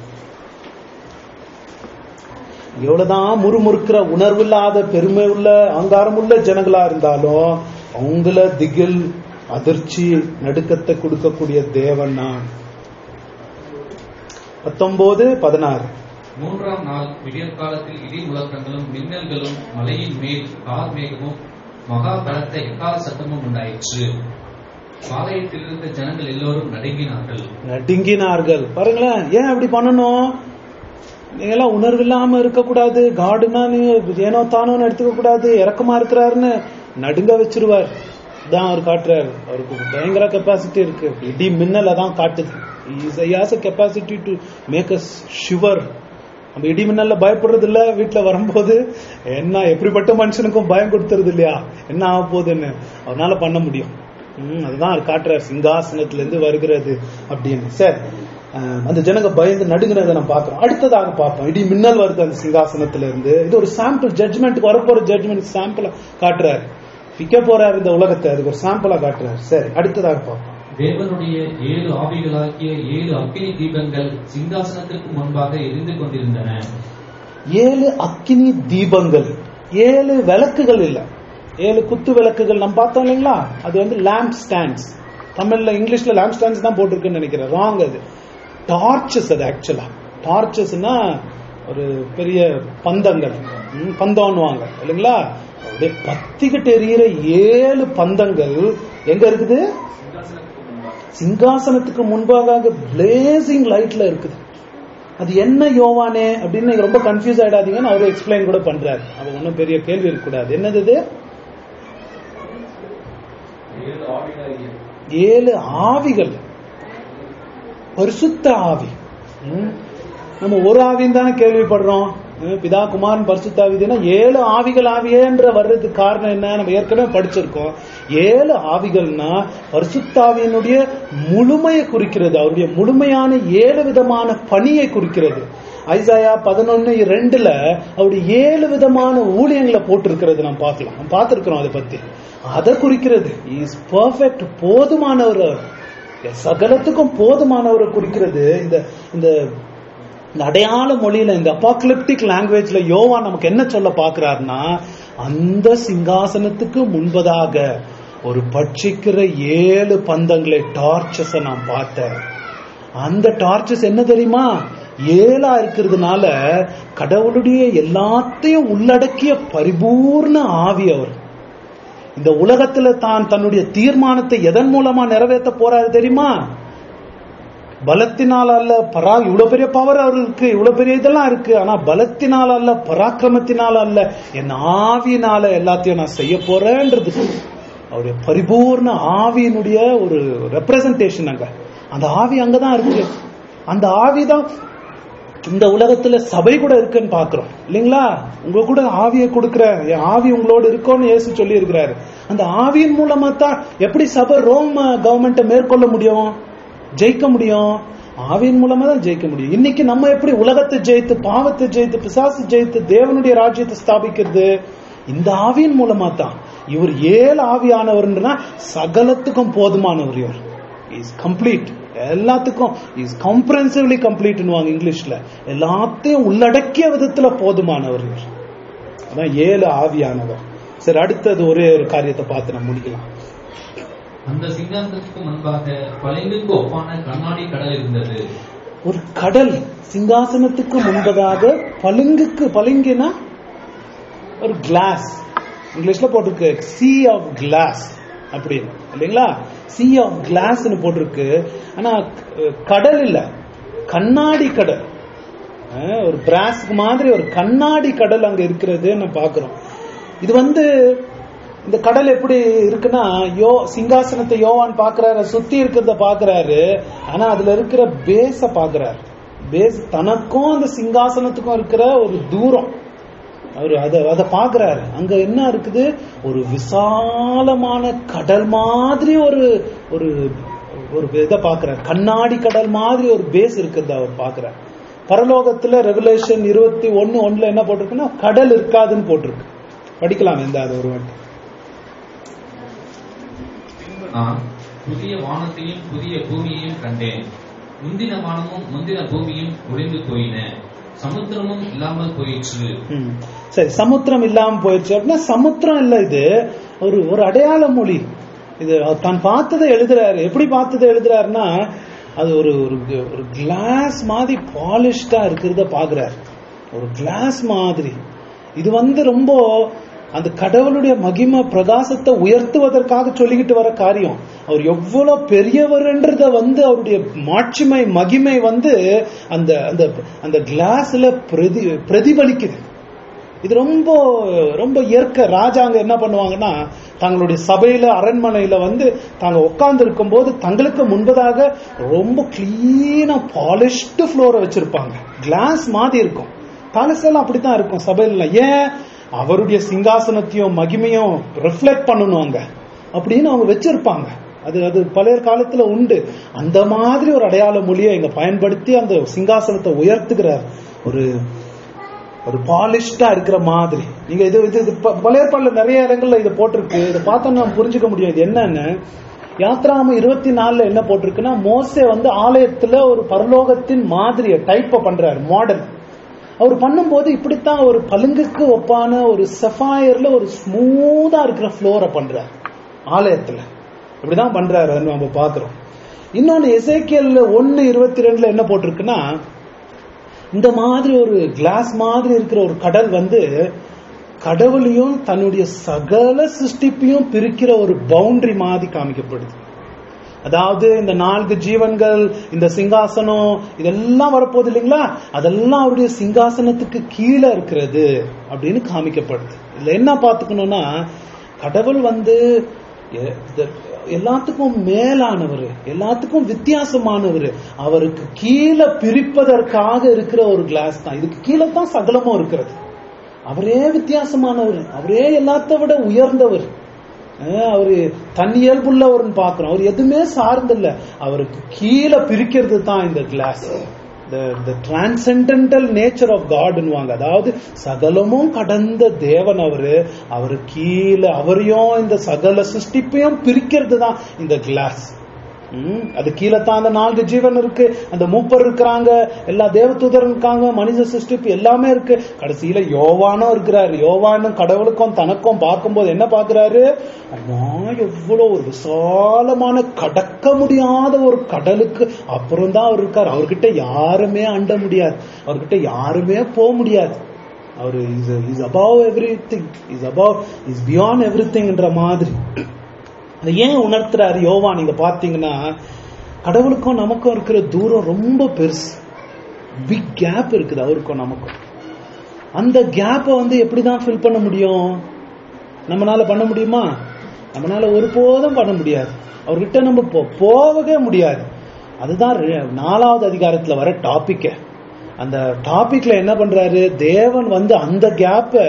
[SPEAKER 1] எவ்வளவுதான் முறுமுறுக்கிற உணர்வில்லாத பெருமை உள்ள அங்காரம் உள்ள ஜனங்களா இருந்தாலும் அவங்கள திகில் அதிர்ச்சி நடுக்கத்தை கொடுக்கக்கூடிய தேவன் நான் பத்தொன்பது பதினாறு
[SPEAKER 2] மூன்றாம் நாள் விடியற்காலத்தில் இடி முழக்கங்களும் மின்னல்களும் மலையின் மேல் கார் மேகமும் மகா பலத்த எக்கால சத்தமும் உண்டாயிற்று பாளையத்தில் இருந்த ஜனங்கள் எல்லோரும் நடுங்கினார்கள்
[SPEAKER 1] நடுங்கினார்கள் பாருங்களேன் ஏன் அப்படி பண்ணணும் நீங்களாம் உணர்வு இல்லாம இருக்கக்கூடாது காடுனா நீங்க ஏனோ தானோன்னு எடுத்துக்க கூடாது இறக்கமா இருக்கிறாருன்னு நடுங்க வச்சிருவார் தான் அவர் காட்டுறாரு அவருக்கு பயங்கர கெப்பாசிட்டி இருக்கு இடி மின்னல தான் காட்டுது is capacity to make us shiver நம்ம இடி மின்னல்ல பயப்படுறது இல்ல வீட்டுல வரும்போது என்ன எப்படிப்பட்ட மனுஷனுக்கும் பயம் கொடுத்துறது இல்லையா என்ன ஆக போகுதுன்னு அவனால பண்ண முடியும் ம், அதுதான் அவர் காட்டுறார் சிங்காசனத்துல இருந்து வருகிறது அப்படின்னு சரி அஹ், அந்த ஜனங்க பயந்து நடுங்கிறத நம்ம பார்க்கிறோம் அடுத்ததாக பார்ப்போம் இடி மின்னல் வருது அந்த சிங்காசனத்துல இருந்து இது ஒரு சாம்பிள் ஜட்மெண்ட்டுக்கு வரப்போற ஜட்மெண்ட் சாம்பிளா காட்டுறாரு விற்க போறாரு இந்த உலகத்தை அதுக்கு ஒரு சாம்பிளா காட்டுறாரு சரி அடுத்ததாக பார்ப்போம்
[SPEAKER 2] தேவனுடைய ஏழு ஆவிகளாகிய ஏழு அக்கினி தீபங்கள் சிங்காசனத்திற்கு முன்பாக எரிந்து கொண்டிருந்தன
[SPEAKER 1] ஏழு அக்கினி தீபங்கள் ஏழு விளக்குகள் இல்ல ஏழு குத்து விளக்குகள் நம்ம பார்த்தோம் இல்லைங்களா அது வந்து லேம்ப் ஸ்டாண்ட்ஸ் தமிழ்ல இங்கிலீஷ்ல லேம்ப் ஸ்டாண்ட்ஸ் தான் போட்டிருக்குன்னு நினைக்கிறேன் ராங் அது டார்ச்சஸ் அது ஆக்சுவலா டார்ச்சஸ்னா ஒரு பெரிய பந்தங்கள் ம், பந்தம்னுவாங்க இல்லைங்களா அப்படியே பத்திக்கிட்டு எரியிற ஏழு பந்தங்கள் எங்க இருக்குது சிங்காசனத்துக்கு முன்பாக பிளேசிங் லைட்ல இருக்குது அது என்ன யோவானே அப்படின்னு நீங்க ரொம்ப கன்ஃபியூஸ் ஆயிடாதீங்கன்னு அவரு எக்ஸ்பிளைன் கூட பண்றாரு அது ஒன்றும் பெரிய கேள்வி இருக்கக்கூடாது என்னது இது ஏழு ஆவிகள் பரிசுத்த ஆவி ம். நம்ம ஒரு ஆவின்னு தானே கேள்விப்படுறோம் ம், பிதா குமாரன் பரிசுத்த ஆவினா ஏழு ஆவிகள் ஆவியேன்ற வர்றதுக்கு காரணம் என்ன நம்ம ஏற்கனவே படிச்சிருக்கோம் ஏழு ஆவிகள்னா பரிசுத்தாவியினுடைய முழுமையை குறிக்கிறது அவருடைய முழுமையான ஏழு விதமான பணியை குறிக்கிறது ஐசாயா பதினொன்னு ரெண்டுல அவருடைய ஏழு விதமான ஊழியங்களை போட்டிருக்கிறது நம்ம பார்க்கலாம் நம்ம பார்த்திருக்கிறோம் அதை பத்தி அதை குறிக்கிறது இஸ் பர்ஃபெக்ட் போதுமானவர் அவர். சகலத்துக்கும் போதுமானவரை குறிக்கிறது இந்த இந்த இந்த அடையாள மொழியில இந்த அப்பாக்லிப்டிக் லாங்குவேஜ்ல யோவா நமக்கு என்ன சொல்ல பாக்குறாருன்னா அந்த சிங்காசனத்துக்கு முன்பதாக ஒரு பட்சிக்கிற ஏழு பந்தங்களை டார்ச்சஸ நான் பார்த்தேன் அந்த டார்ச்சஸ் என்ன தெரியுமா ஏழா இருக்கிறதுனால கடவுளுடைய எல்லாத்தையும் உள்ளடக்கிய பரிபூர்ண ஆவி அவர் இந்த உலகத்துல தான் தன்னுடைய தீர்மானத்தை எதன் மூலமா நிறைவேற்ற போறாரு தெரியுமா பலத்தினால் அல்ல பரா இவ்வளவு பெரிய பவர் அவருக்கு இவ்வளவு பெரிய இதெல்லாம் இருக்கு ஆனா பலத்தினால் அல்ல பராக்கிரமத்தினால் அல்ல என் ஆவியினால எல்லாத்தையும் நான் செய்ய போறேன்றது அவருடைய பரிபூர்ண ஆவியினுடைய ஒரு ரெப்ரசன்டேஷன் அங்க அந்த ஆவி அங்கதான் இருக்கு அந்த ஆவிதான் இந்த உலகத்துல சபை கூட இருக்குன்னு பாக்குறோம் இல்லைங்களா உங்க கூட ஆவியை கொடுக்கிறேன் என் ஆவி உங்களோட இருக்கோன்னு இயேசு சொல்லி இருக்கிறாரு அந்த ஆவியின் மூலமா தான் எப்படி சபை ரோம் கவர்மெண்ட்டை மேற்கொள்ள முடியும் ஜெயிக்க முடியும் ஆவியின் மூலமா தான் ஜெயிக்க முடியும் இன்னைக்கு நம்ம எப்படி உலகத்தை ஜெயித்து பாவத்தை ஜெயித்து பிசாசு ஜெயித்து தேவனுடைய ராஜ்யத்தை ஸ்தாபிக்கிறது இந்த ஆவியின் மூலமா தான் இவர் ஏழு ஆவியானவர்னா சகலத்துக்கும் போதுமானவர் இவர் இஸ் கம்ப்ளீட் எல்லாத்துக்கும் இஸ் கம்ப்ரன்சிவ்லி கம்ப்ளீட்னுவாங்க இங்கிலீஷ்ல எல்லாத்தையும் உள்ளடக்கிய விதத்துல போதுமானவர் இவர் அதான் ஏழு ஆவியானவர் சரி அடுத்தது ஒரே ஒரு காரியத்தை பார்த்து நம்ம முடிக்கலாம்
[SPEAKER 2] அந்த சிங்காசனத்துக்கு முன்பாக பளிங்குக்கு ஒப்பான கண்ணாடி கடல் இருந்தது
[SPEAKER 1] ஒரு கடல் சிங்காசனத்துக்கு முன்பதாக பளிங்குக்கு பளிங்குனா ஒரு கிளாஸ் இங்கிலீஷ்ல போட்டிருக்கு சி ஆஃப் கிளாஸ் அப்படின்னு இல்லைங்களா சி ஆஃப் கிளாஸ்னு போட்டிருக்கு ஆனா அஹ், கடல் இல்ல கண்ணாடி கடல் அஹ், ஒரு பிராஸ்க்கு மாதிரி ஒரு கண்ணாடி கடல் அங்க இருக்கிறது நம்ம பாக்குறோம் இது வந்து இந்த கடல் எப்படி இருக்குன்னா யோ சிங்காசனத்தை யோவான் பாக்குறாரு சுத்தி இருக்கிறத பாக்குறாரு ஆனா அதுல இருக்கிற பேஸ பாக்குறாரு பேஸ் தனக்கும் அந்த சிங்காசனத்துக்கும் இருக்கிற ஒரு தூரம் அவர் அதை அதை பாக்குறாரு அங்க என்ன இருக்குது ஒரு விசாலமான கடல் மாதிரி ஒரு ஒரு ஒரு இதை பாக்குறாரு கண்ணாடி கடல் மாதிரி ஒரு பேஸ் இருக்குது அவர் பாக்குறாரு பரலோகத்துல ரெகுலேஷன் இருபத்தி ஒன்னு ஒண்ணுல என்ன போட்டிருக்குன்னா கடல் இருக்காதுன்னு போட்டிருக்கு படிக்கலாம் இந்த அது ஒரு வாட்டி
[SPEAKER 2] நான் புதிய வானத்தையும் புதிய பூமியையும் கண்டேன் முந்தின வானமும் முந்தின பூமியும் ஒளிந்து போயின சமுத்திரமும் இல்லாமல் போயிற்று
[SPEAKER 1] ம். சரி சமுத்திரம் இல்லாம போயிடுச்சு அப்படின்னா சமுத்திரம் இல்ல இது ஒரு ஒரு அடையாள மொழி இது அவர் தான் பார்த்ததை எழுதுறாரு எப்படி பார்த்ததை எழுதுறாருன்னா அது ஒரு ஒரு ஒரு கிளாஸ் மாதிரி பாலிஷ்டா இருக்கிறத பாக்குறாரு ஒரு கிளாஸ் மாதிரி இது வந்து ரொம்ப அந்த கடவுளுடைய மகிமை பிரகாசத்தை உயர்த்துவதற்காக சொல்லிக்கிட்டு வர காரியம் அவர் எவ்வளவு பெரியவர்ன்றத வந்து அவருடைய மாட்சிமை மகிமை வந்து அந்த அந்த அந்த கிளாஸ்ல பிரதி பிரதிபலிக்குது இது ரொம்ப ரொம்ப இயற்கை ராஜாங்க என்ன பண்ணுவாங்கன்னா தங்களுடைய சபையில அரண்மனையில வந்து தாங்க உட்கார்ந்து இருக்கும்போது தங்களுக்கு முன்பதாக ரொம்ப கிளீனா பாலிஷ்டு ஃப்ளோரை வச்சிருப்பாங்க கிளாஸ் மாதிரி இருக்கும் பேலஸ் எல்லாம் அப்படித்தான் இருக்கும் சபையில ஏன் அவருடைய சிங்காசனத்தையும் மகிமையும் ரிஃப்ளெக்ட் பண்ணணும் அங்க அப்படின்னு அவங்க வச்சிருப்பாங்க அது அது பழைய காலத்துல உண்டு அந்த மாதிரி ஒரு அடையாள மொழியை இங்க பயன்படுத்தி அந்த சிங்காசனத்தை உயர்த்துகிறார் ஒரு ஒரு பாலிஷ்டா இருக்கிற மாதிரி நீங்க இது இது இது ப- பழைய ஏற்பாடுல நிறைய இடங்கள்ல இது போட்டிருக்கு இதை பார்த்தா நம்ம புரிஞ்சுக்க முடியும் இது என்னன்னு யாத்ராம இருபத்தி நாலுல என்ன போட்டிருக்குன்னா மோசே வந்து ஆலயத்துல ஒரு பரலோகத்தின் மாதிரிய டைப்ப பண்றாரு மாடல் அவர் பண்ணும்போது இப்படித்தான் ஒரு பளிங்குக்கு ஒப்பான ஒரு செஃபாயர்ல ஒரு ஸ்மூதா இருக்கிற ஃப்ளோரை பண்றார் ஆலயத்துல இப்படிதான் பண்றாரு அது நம்ம பாக்குறோம் இன்னொன்னு எசேக்கியல்ல ஒன்னு இருபத்தி ரெண்டுல என்ன போட்டிருக்குன்னா இந்த மாதிரி ஒரு கிளாஸ் மாதிரி இருக்கிற ஒரு கடல் வந்து கடவுளையும் தன்னுடைய சகல சிருஷ்டிப்பையும் பிரிக்கிற ஒரு பவுண்டரி மாதிரி காமிக்கப்படுது அதாவது இந்த நான்கு ஜீவன்கள் இந்த சிங்காசனம் இதெல்லாம் வரப்போகுது இல்லைங்களா அதெல்லாம் அவருடைய சிங்காசனத்துக்கு கீழே இருக்கிறது அப்படின்னு காமிக்கப்படுது இதுல என்ன பார்த்துக்கணும்னா கடவுள் வந்து எ- இந்த எல்லாத்துக்கும் மேலானவர் எல்லாத்துக்கும் வித்தியாசமானவர் அவருக்கு கீழே பிரிப்பதற்காக இருக்கிற ஒரு கிளாஸ் தான் இதுக்கு கீழே தான் சகலமும் இருக்கிறது அவரே வித்தியாசமானவர் அவரே எல்லாத்த விட உயர்ந்தவர் அஹ் அவரு தன் இயல்புள்ளவர்னு பாக்குறோம் அவர் எதுவுமே சார்ந்தில்ல அவருக்கு கீழே பிரிக்கிறது தான் இந்த class the transcendental nature of காட்னுவாங்க அதாவது சகலமும் கடந்த தேவன் அவரு அவரு கீழே அவரையும் இந்த சகல சிருஷ்டிப்பையும் பிரிக்கிறது தான் இந்த கிளாஸ் ம், அது கீழே தான் அந்த நான்கு ஜீவன் இருக்கு அந்த மூப்பர் இருக்கிறாங்க எல்லா தேவதூதர் இருக்காங்க மனித சிருஷ்டிப்பு எல்லாமே இருக்கு கடைசியில யோவானும் இருக்கிறாரு யோவானும் கடவுளுக்கும் தனக்கும் பார்க்கும்போது என்ன பார்க்கறாரு அம்மா எவ்வளவு ஒரு விசாலமான கடக்க முடியாத ஒரு கடலுக்கு அப்புறம் தான் அவர் இருக்கார் அவர்கிட்ட யாருமே அண்ட முடியாது அவர்கிட்ட யாருமே போக முடியாது அவர் is is above everything is above is beyond எவ்ரி திங்ன்ற மாதிரி அதை ஏன் உணர்த்துறாரு யோவா நீங்க பாத்தீங்கன்னா கடவுளுக்கும் நமக்கும் இருக்கிற தூரம் ரொம்ப பெருசு பிக் கேப் இருக்குது அவருக்கும் நமக்கும் அந்த கேப்பை வந்து எப்படிதான் ஃபில் பண்ண முடியும் நம்மனால பண்ண முடியுமா நம்மனால ஒருபோதும் பண்ண முடியாது அவர்கிட்ட நம்ம போ- போகவே முடியாது அதுதான் ரெ- நாலாவது அதிகாரத்துல வர டாபிக் அந்த டாபிக்ல என்ன பண்றாரு தேவன் வந்து அந்த கேப்பை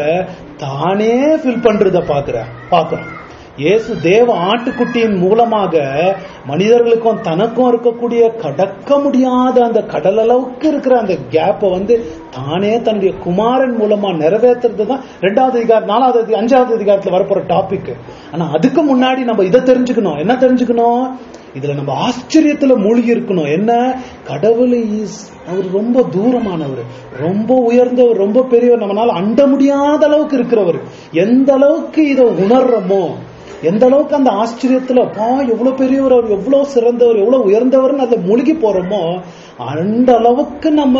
[SPEAKER 1] தானே ஃபில் பண்றத பாக்குற பாக்குறோம் இயேசு தேவ ஆட்டுக்குட்டியின் மூலமாக மனிதர்களுக்கும் தனக்கும் இருக்கக்கூடிய கடக்க முடியாத அந்த கடல் அளவுக்கு இருக்கிற அந்த கேப்பை வந்து தானே தன்னுடைய குமாரன் மூலமா நிறைவேற்றுறது தான் ரெண்டாவது அதிகாரம் நாலாவது அதிகாரம், அஞ்சாவது அதிகாரத்துல வரப்போற டாபிக் ஆனா அதுக்கு முன்னாடி நம்ம இதை தெரிஞ்சுக்கணும் என்ன தெரிஞ்சுக்கணும் இதுல நம்ம ஆச்சரியத்துல மூழ்கி இருக்கணும் என்ன கடவுள் இஸ் அவர் ரொம்ப தூரமானவர் ரொம்ப உயர்ந்தவர் ரொம்ப பெரியவர் நம்மளால அண்ட முடியாத அளவுக்கு இருக்கிறவர் எந்த அளவுக்கு இதை உணர்றோமோ எந்த அளவுக்கு அந்த ஆச்சரியத்துல பா எவ்வளவு பெரியவர் அவர் எவ்வளவு சிறந்தவர் எவ்வளவு உயர்ந்தவர்னு அதை மூழ்கி போறோமோ அந்த அளவுக்கு நம்ம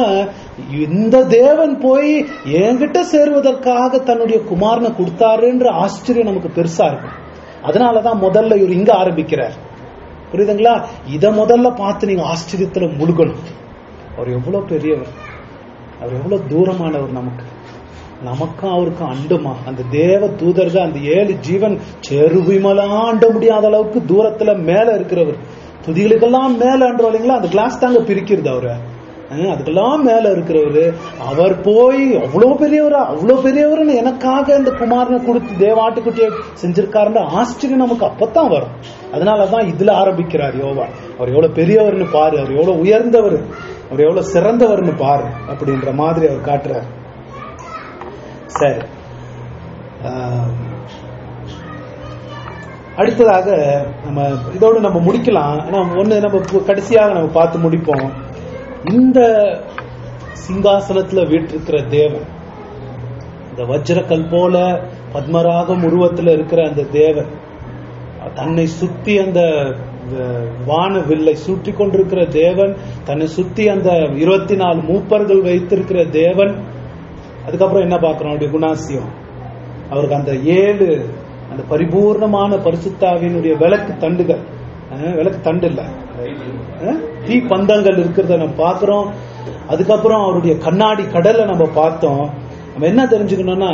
[SPEAKER 1] இந்த தேவன் போய் என்கிட்ட சேருவதற்காக தன்னுடைய குமாரனை கொடுத்தாருன்ற ஆச்சரியம் நமக்கு பெருசா இருக்கும் அதனாலதான் முதல்ல இவர் இங்க ஆரம்பிக்கிறார் புரியுதுங்களா இத முதல்ல பார்த்து நீங்க ஆச்சரியத்துல முழுகணும் அவர் எவ்வளவு பெரியவர் அவர் எவ்வளவு தூரமானவர் நமக்கு நமக்கும் அவருக்கும் அண்டுமா அந்த தேவ தூதர்கள் அந்த ஏழு ஜீவன் செருவிமலாம் அண்ட முடியாத அளவுக்கு தூரத்துல மேல இருக்கிறவர் துதிகளுக்கெல்லாம் மேல அன்றோம் இல்லைங்களா அந்த கிளாஸ் தாங்க பிரிக்கிறது அவரை அஹ் அதுக்கெல்லாம் மேல இருக்கிறவரு அவர் போய் அவ்வளவு பெரியவரா அவ்வளவு பெரியவர்னு எனக்காக இந்த குமாரனை கொடுத்து தேவாட்டுக்குட்டியை செஞ்சிருக்காருன்ற ஆச்சரியம் நமக்கு அப்பதான் வரும் அதனாலதான் இதுல ஆரம்பிக்கிறார் யோவா அவர் எவ்வளவு பெரியவர்னு பாரு அவர் எவ்வளவு உயர்ந்தவர் அவர் எவ்வளவு சிறந்தவர்னு பாரு அப்படின்ற மாதிரி அவர் காட்டுறார் சரி ஆஹ் அடுத்ததாக நம்ம இதோடு நம்ம முடிக்கலாம் ஆனா ஒண்ணு நம்ம பு- கடைசியாக நம்ம பார்த்து முடிப்போம் இந்த சிங்காசனத்துல வீற்றிருக்கிற தேவன் இந்த வஜ்ரக்கல் போல பத்மராகம் உருவத்துல இருக்கிற அந்த தேவன் தன்னை சுத்தி அந்த அஹ், வான வில்லை சுற்றி கொண்டிருக்கிற தேவன் தன்னை சுத்தி அந்த இருபத்தி நாலு மூப்பர்கள் வைத்திருக்கிற தேவன் அதுக்கப்புறம் என்ன பார்க்கிறோம் அவருடைய குணாசியம் அவருக்கு அந்த ஏழு அந்த பரிபூர்ணமான பரிசுத்தாவினுடைய விளக்கு தண்டுகள் அஹ், விளக்கு தண்டு இல்ல அஹ், தீ பந்தங்கள் இருக்கிறத நம்ம பார்க்கிறோம் அதுக்கப்புறம் அவருடைய கண்ணாடி கடலை நம்ம பார்த்தோம் நம்ம என்ன தெரிஞ்சுக்கணும்னா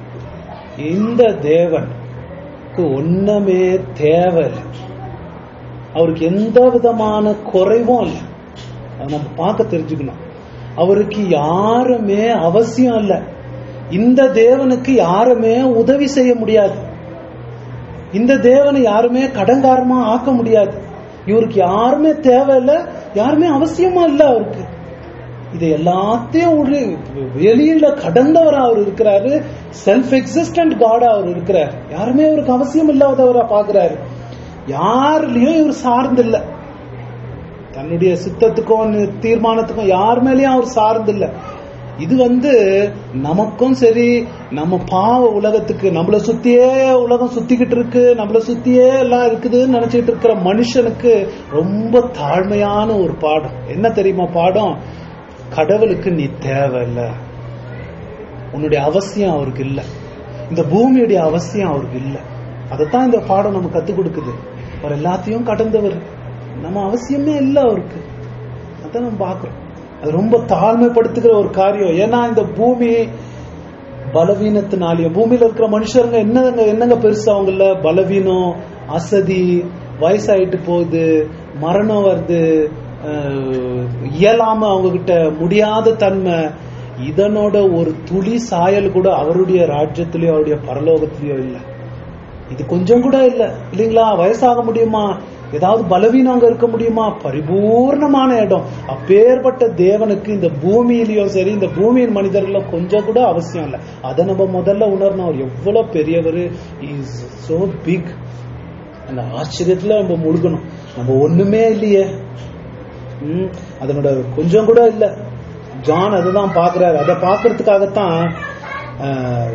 [SPEAKER 1] இந்த தேவனுக்கு ஒண்ணுமே தேவையில்லை அவருக்கு எந்த விதமான குறைவும் இல்லை அதை நம்ம பார்க்க தெரிஞ்சுக்கணும் அவருக்கு யாருமே அவசியம் இல்லை இந்த தேவனுக்கு யாருமே உதவி செய்ய முடியாது இந்த தேவனை யாருமே கடங்காரமா ஆக்க முடியாது இவருக்கு யாருமே தேவையில்லை யாருமே அவசியமா இல்லை அவருக்கு இது எல்லாத்தையும் ஒரு வெளியில கடந்தவரா அவர் இருக்கிறாரு செல்ஃப் எக்ஸிஸ்டன்ட் காடா அவர் இருக்கிறார் யாருமே அவருக்கு அவசியம் இல்லாதவரா பாக்குறாரு யாருலயும் இவர் சார்ந்தில்ல தன்னுடைய சித்தத்துக்கும் தீர்மானத்துக்கும் யார் மேலயும் அவர் சார்ந்தில்ல இது வந்து நமக்கும் சரி நம்ம பாவ உலகத்துக்கு நம்மள சுத்தியே உலகம் சுத்திக்கிட்டு இருக்கு நம்மள சுத்தியே எல்லாம் இருக்குதுன்னு நினைச்சிட்டு இருக்கிற மனுஷனுக்கு ரொம்ப தாழ்மையான ஒரு பாடம் என்ன தெரியுமா பாடம் கடவுளுக்கு நீ தேவையில்ல உன்னுடைய அவசியம் அவருக்கு இல்ல இந்த பூமியுடைய அவசியம் அவருக்கு இல்ல அதைத்தான் இந்த பாடம் நம்ம கத்துக் கொடுக்குது அவர் எல்லாத்தையும் கடந்தவர் நம்ம அவசியமே இல்லை அவருக்கு அதான் நம்ம பார்க்கிறோம் அது ரொம்ப தாழ்மைப்படுத்துகிற ஒரு காரியம் ஏன்னா இந்த பூமி பலவீனத்தினாலையும் பூமியில இருக்கிற மனுஷருங்க என்னங்க என்னங்க பெருசு அவங்கள பலவீனம் அசதி வயசாயிட்டு போகுது மரணம் வருது அஹ், இயலாம அவங்க கிட்ட முடியாத தன்மை இதனோட ஒரு துளி சாயல் கூட அவருடைய ராஜ்யத்திலயோ அவருடைய பரலோகத்திலயோ இல்லை இது கொஞ்சம் கூட இல்ல இல்லைங்களா வயசாக முடியுமா ஏதாவது பலவீனம் அங்க இருக்க முடியுமா பரிபூர்ணமான இடம் அப்பேற்பட்ட தேவனுக்கு இந்த பூமியிலயும் சரி இந்த பூமியின் மனிதர்களும் கொஞ்சம் கூட அவசியம் இல்லை அதை நம்ம முதல்ல உணரணும் அவர் எவ்வளவு பெரியவர் இஸ் சோ பிக் அந்த ஆச்சரியத்துல நம்ம முழுகணும் நம்ம ஒண்ணுமே இல்லையே ம், அதனோட கொஞ்சம் கூட இல்ல ஜான் அதுதான் பாக்குறாரு அதை பாக்குறதுக்காகத்தான் ஆஹ்,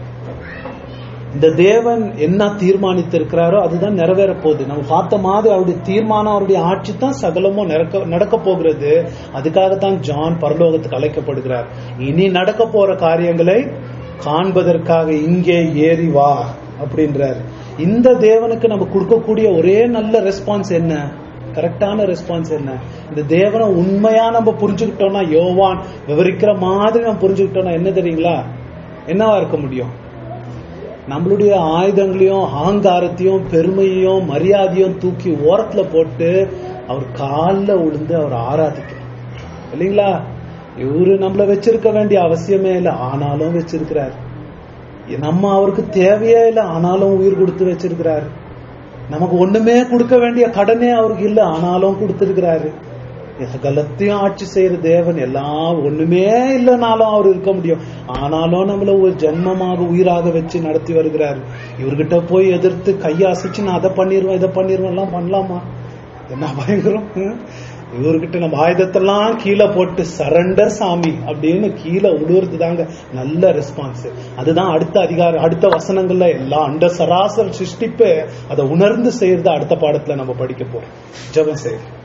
[SPEAKER 1] இந்த தேவன் என்ன தீர்மானித்திருக்கிறாரோ அதுதான் நிறைவேற போகுது நம்ம பார்த்த மாதிரி அவருடைய தீர்மானம் அவருடைய ஆட்சி தான் சகலமும் நடக்க நடக்க போகிறது அதுக்காகத்தான் ஜான் பரலோகத்துக்கு அழைக்கப்படுகிறார் இனி நடக்க போற காரியங்களை காண்பதற்காக இங்கே ஏறி வா அப்படின்றார் இந்த தேவனுக்கு நம்ம கொடுக்கக்கூடிய ஒரே நல்ல ரெஸ்பான்ஸ் என்ன கரெக்டான ரெஸ்பான்ஸ் என்ன இந்த தேவனை உண்மையா நம்ம புரிஞ்சுக்கிட்டோம்னா யோவான் விவரிக்கிற மாதிரி நம்ம புரிஞ்சுக்கிட்டோம்னா என்ன தெரியுங்களா என்னவா இருக்க முடியும் நம்மளுடைய ஆயுதங்களையும் அகங்காரத்தையும் பெருமையையும் மரியாதையும் தூக்கி ஓரத்துல போட்டு அவர் காலில் விழுந்து அவர் ஆராதிக்கணும் இல்லைங்களா இவரு நம்மள வச்சிருக்க வேண்டிய அவசியமே இல்லை ஆனாலும் வச்சிருக்கிறார் நம்ம அவருக்கு தேவையே இல்லை ஆனாலும் உயிர் கொடுத்து வச்சிருக்கிறாரு நமக்கு ஒண்ணுமே கொடுக்க வேண்டிய கடனே அவருக்கு இல்லை ஆனாலும் கொடுத்திருக்கிறாரு சகலத்தையும் ஆட்சி செய்யற தேவன் எல்லாம் ஒண்ணுமே இல்லைனாலும் அவர் இருக்க முடியும் ஆனாலும் நம்மள ஒரு ஜென்மமாக உயிராக வச்சு நடத்தி வருகிறாரு இவர்கிட்ட போய் எதிர்த்து கையை அசைச்சு நான் அதை பண்ணிடுவேன் இதை பண்ணிடுவேன் எல்லாம் பண்ணலாமா என்ன பயங்கரம் ஹம்? இவர்கிட்ட நம்ம ஆயுதத்தெல்லாம் கீழே போட்டு சரண்டர் சாமி அப்படின்னு கீழே உழுவுறது தாங்க நல்ல ரெஸ்பான்ஸ் அதுதான் அடுத்த அதிகாரம் அடுத்த வசனங்கள்ல எல்லா அண்ட சராசர சிருஷ்டிப்பு அதை உணர்ந்து செய்யறது அடுத்த பாடத்துல நம்ம படிக்க போறோம் ஜெபம் செய்யறோம்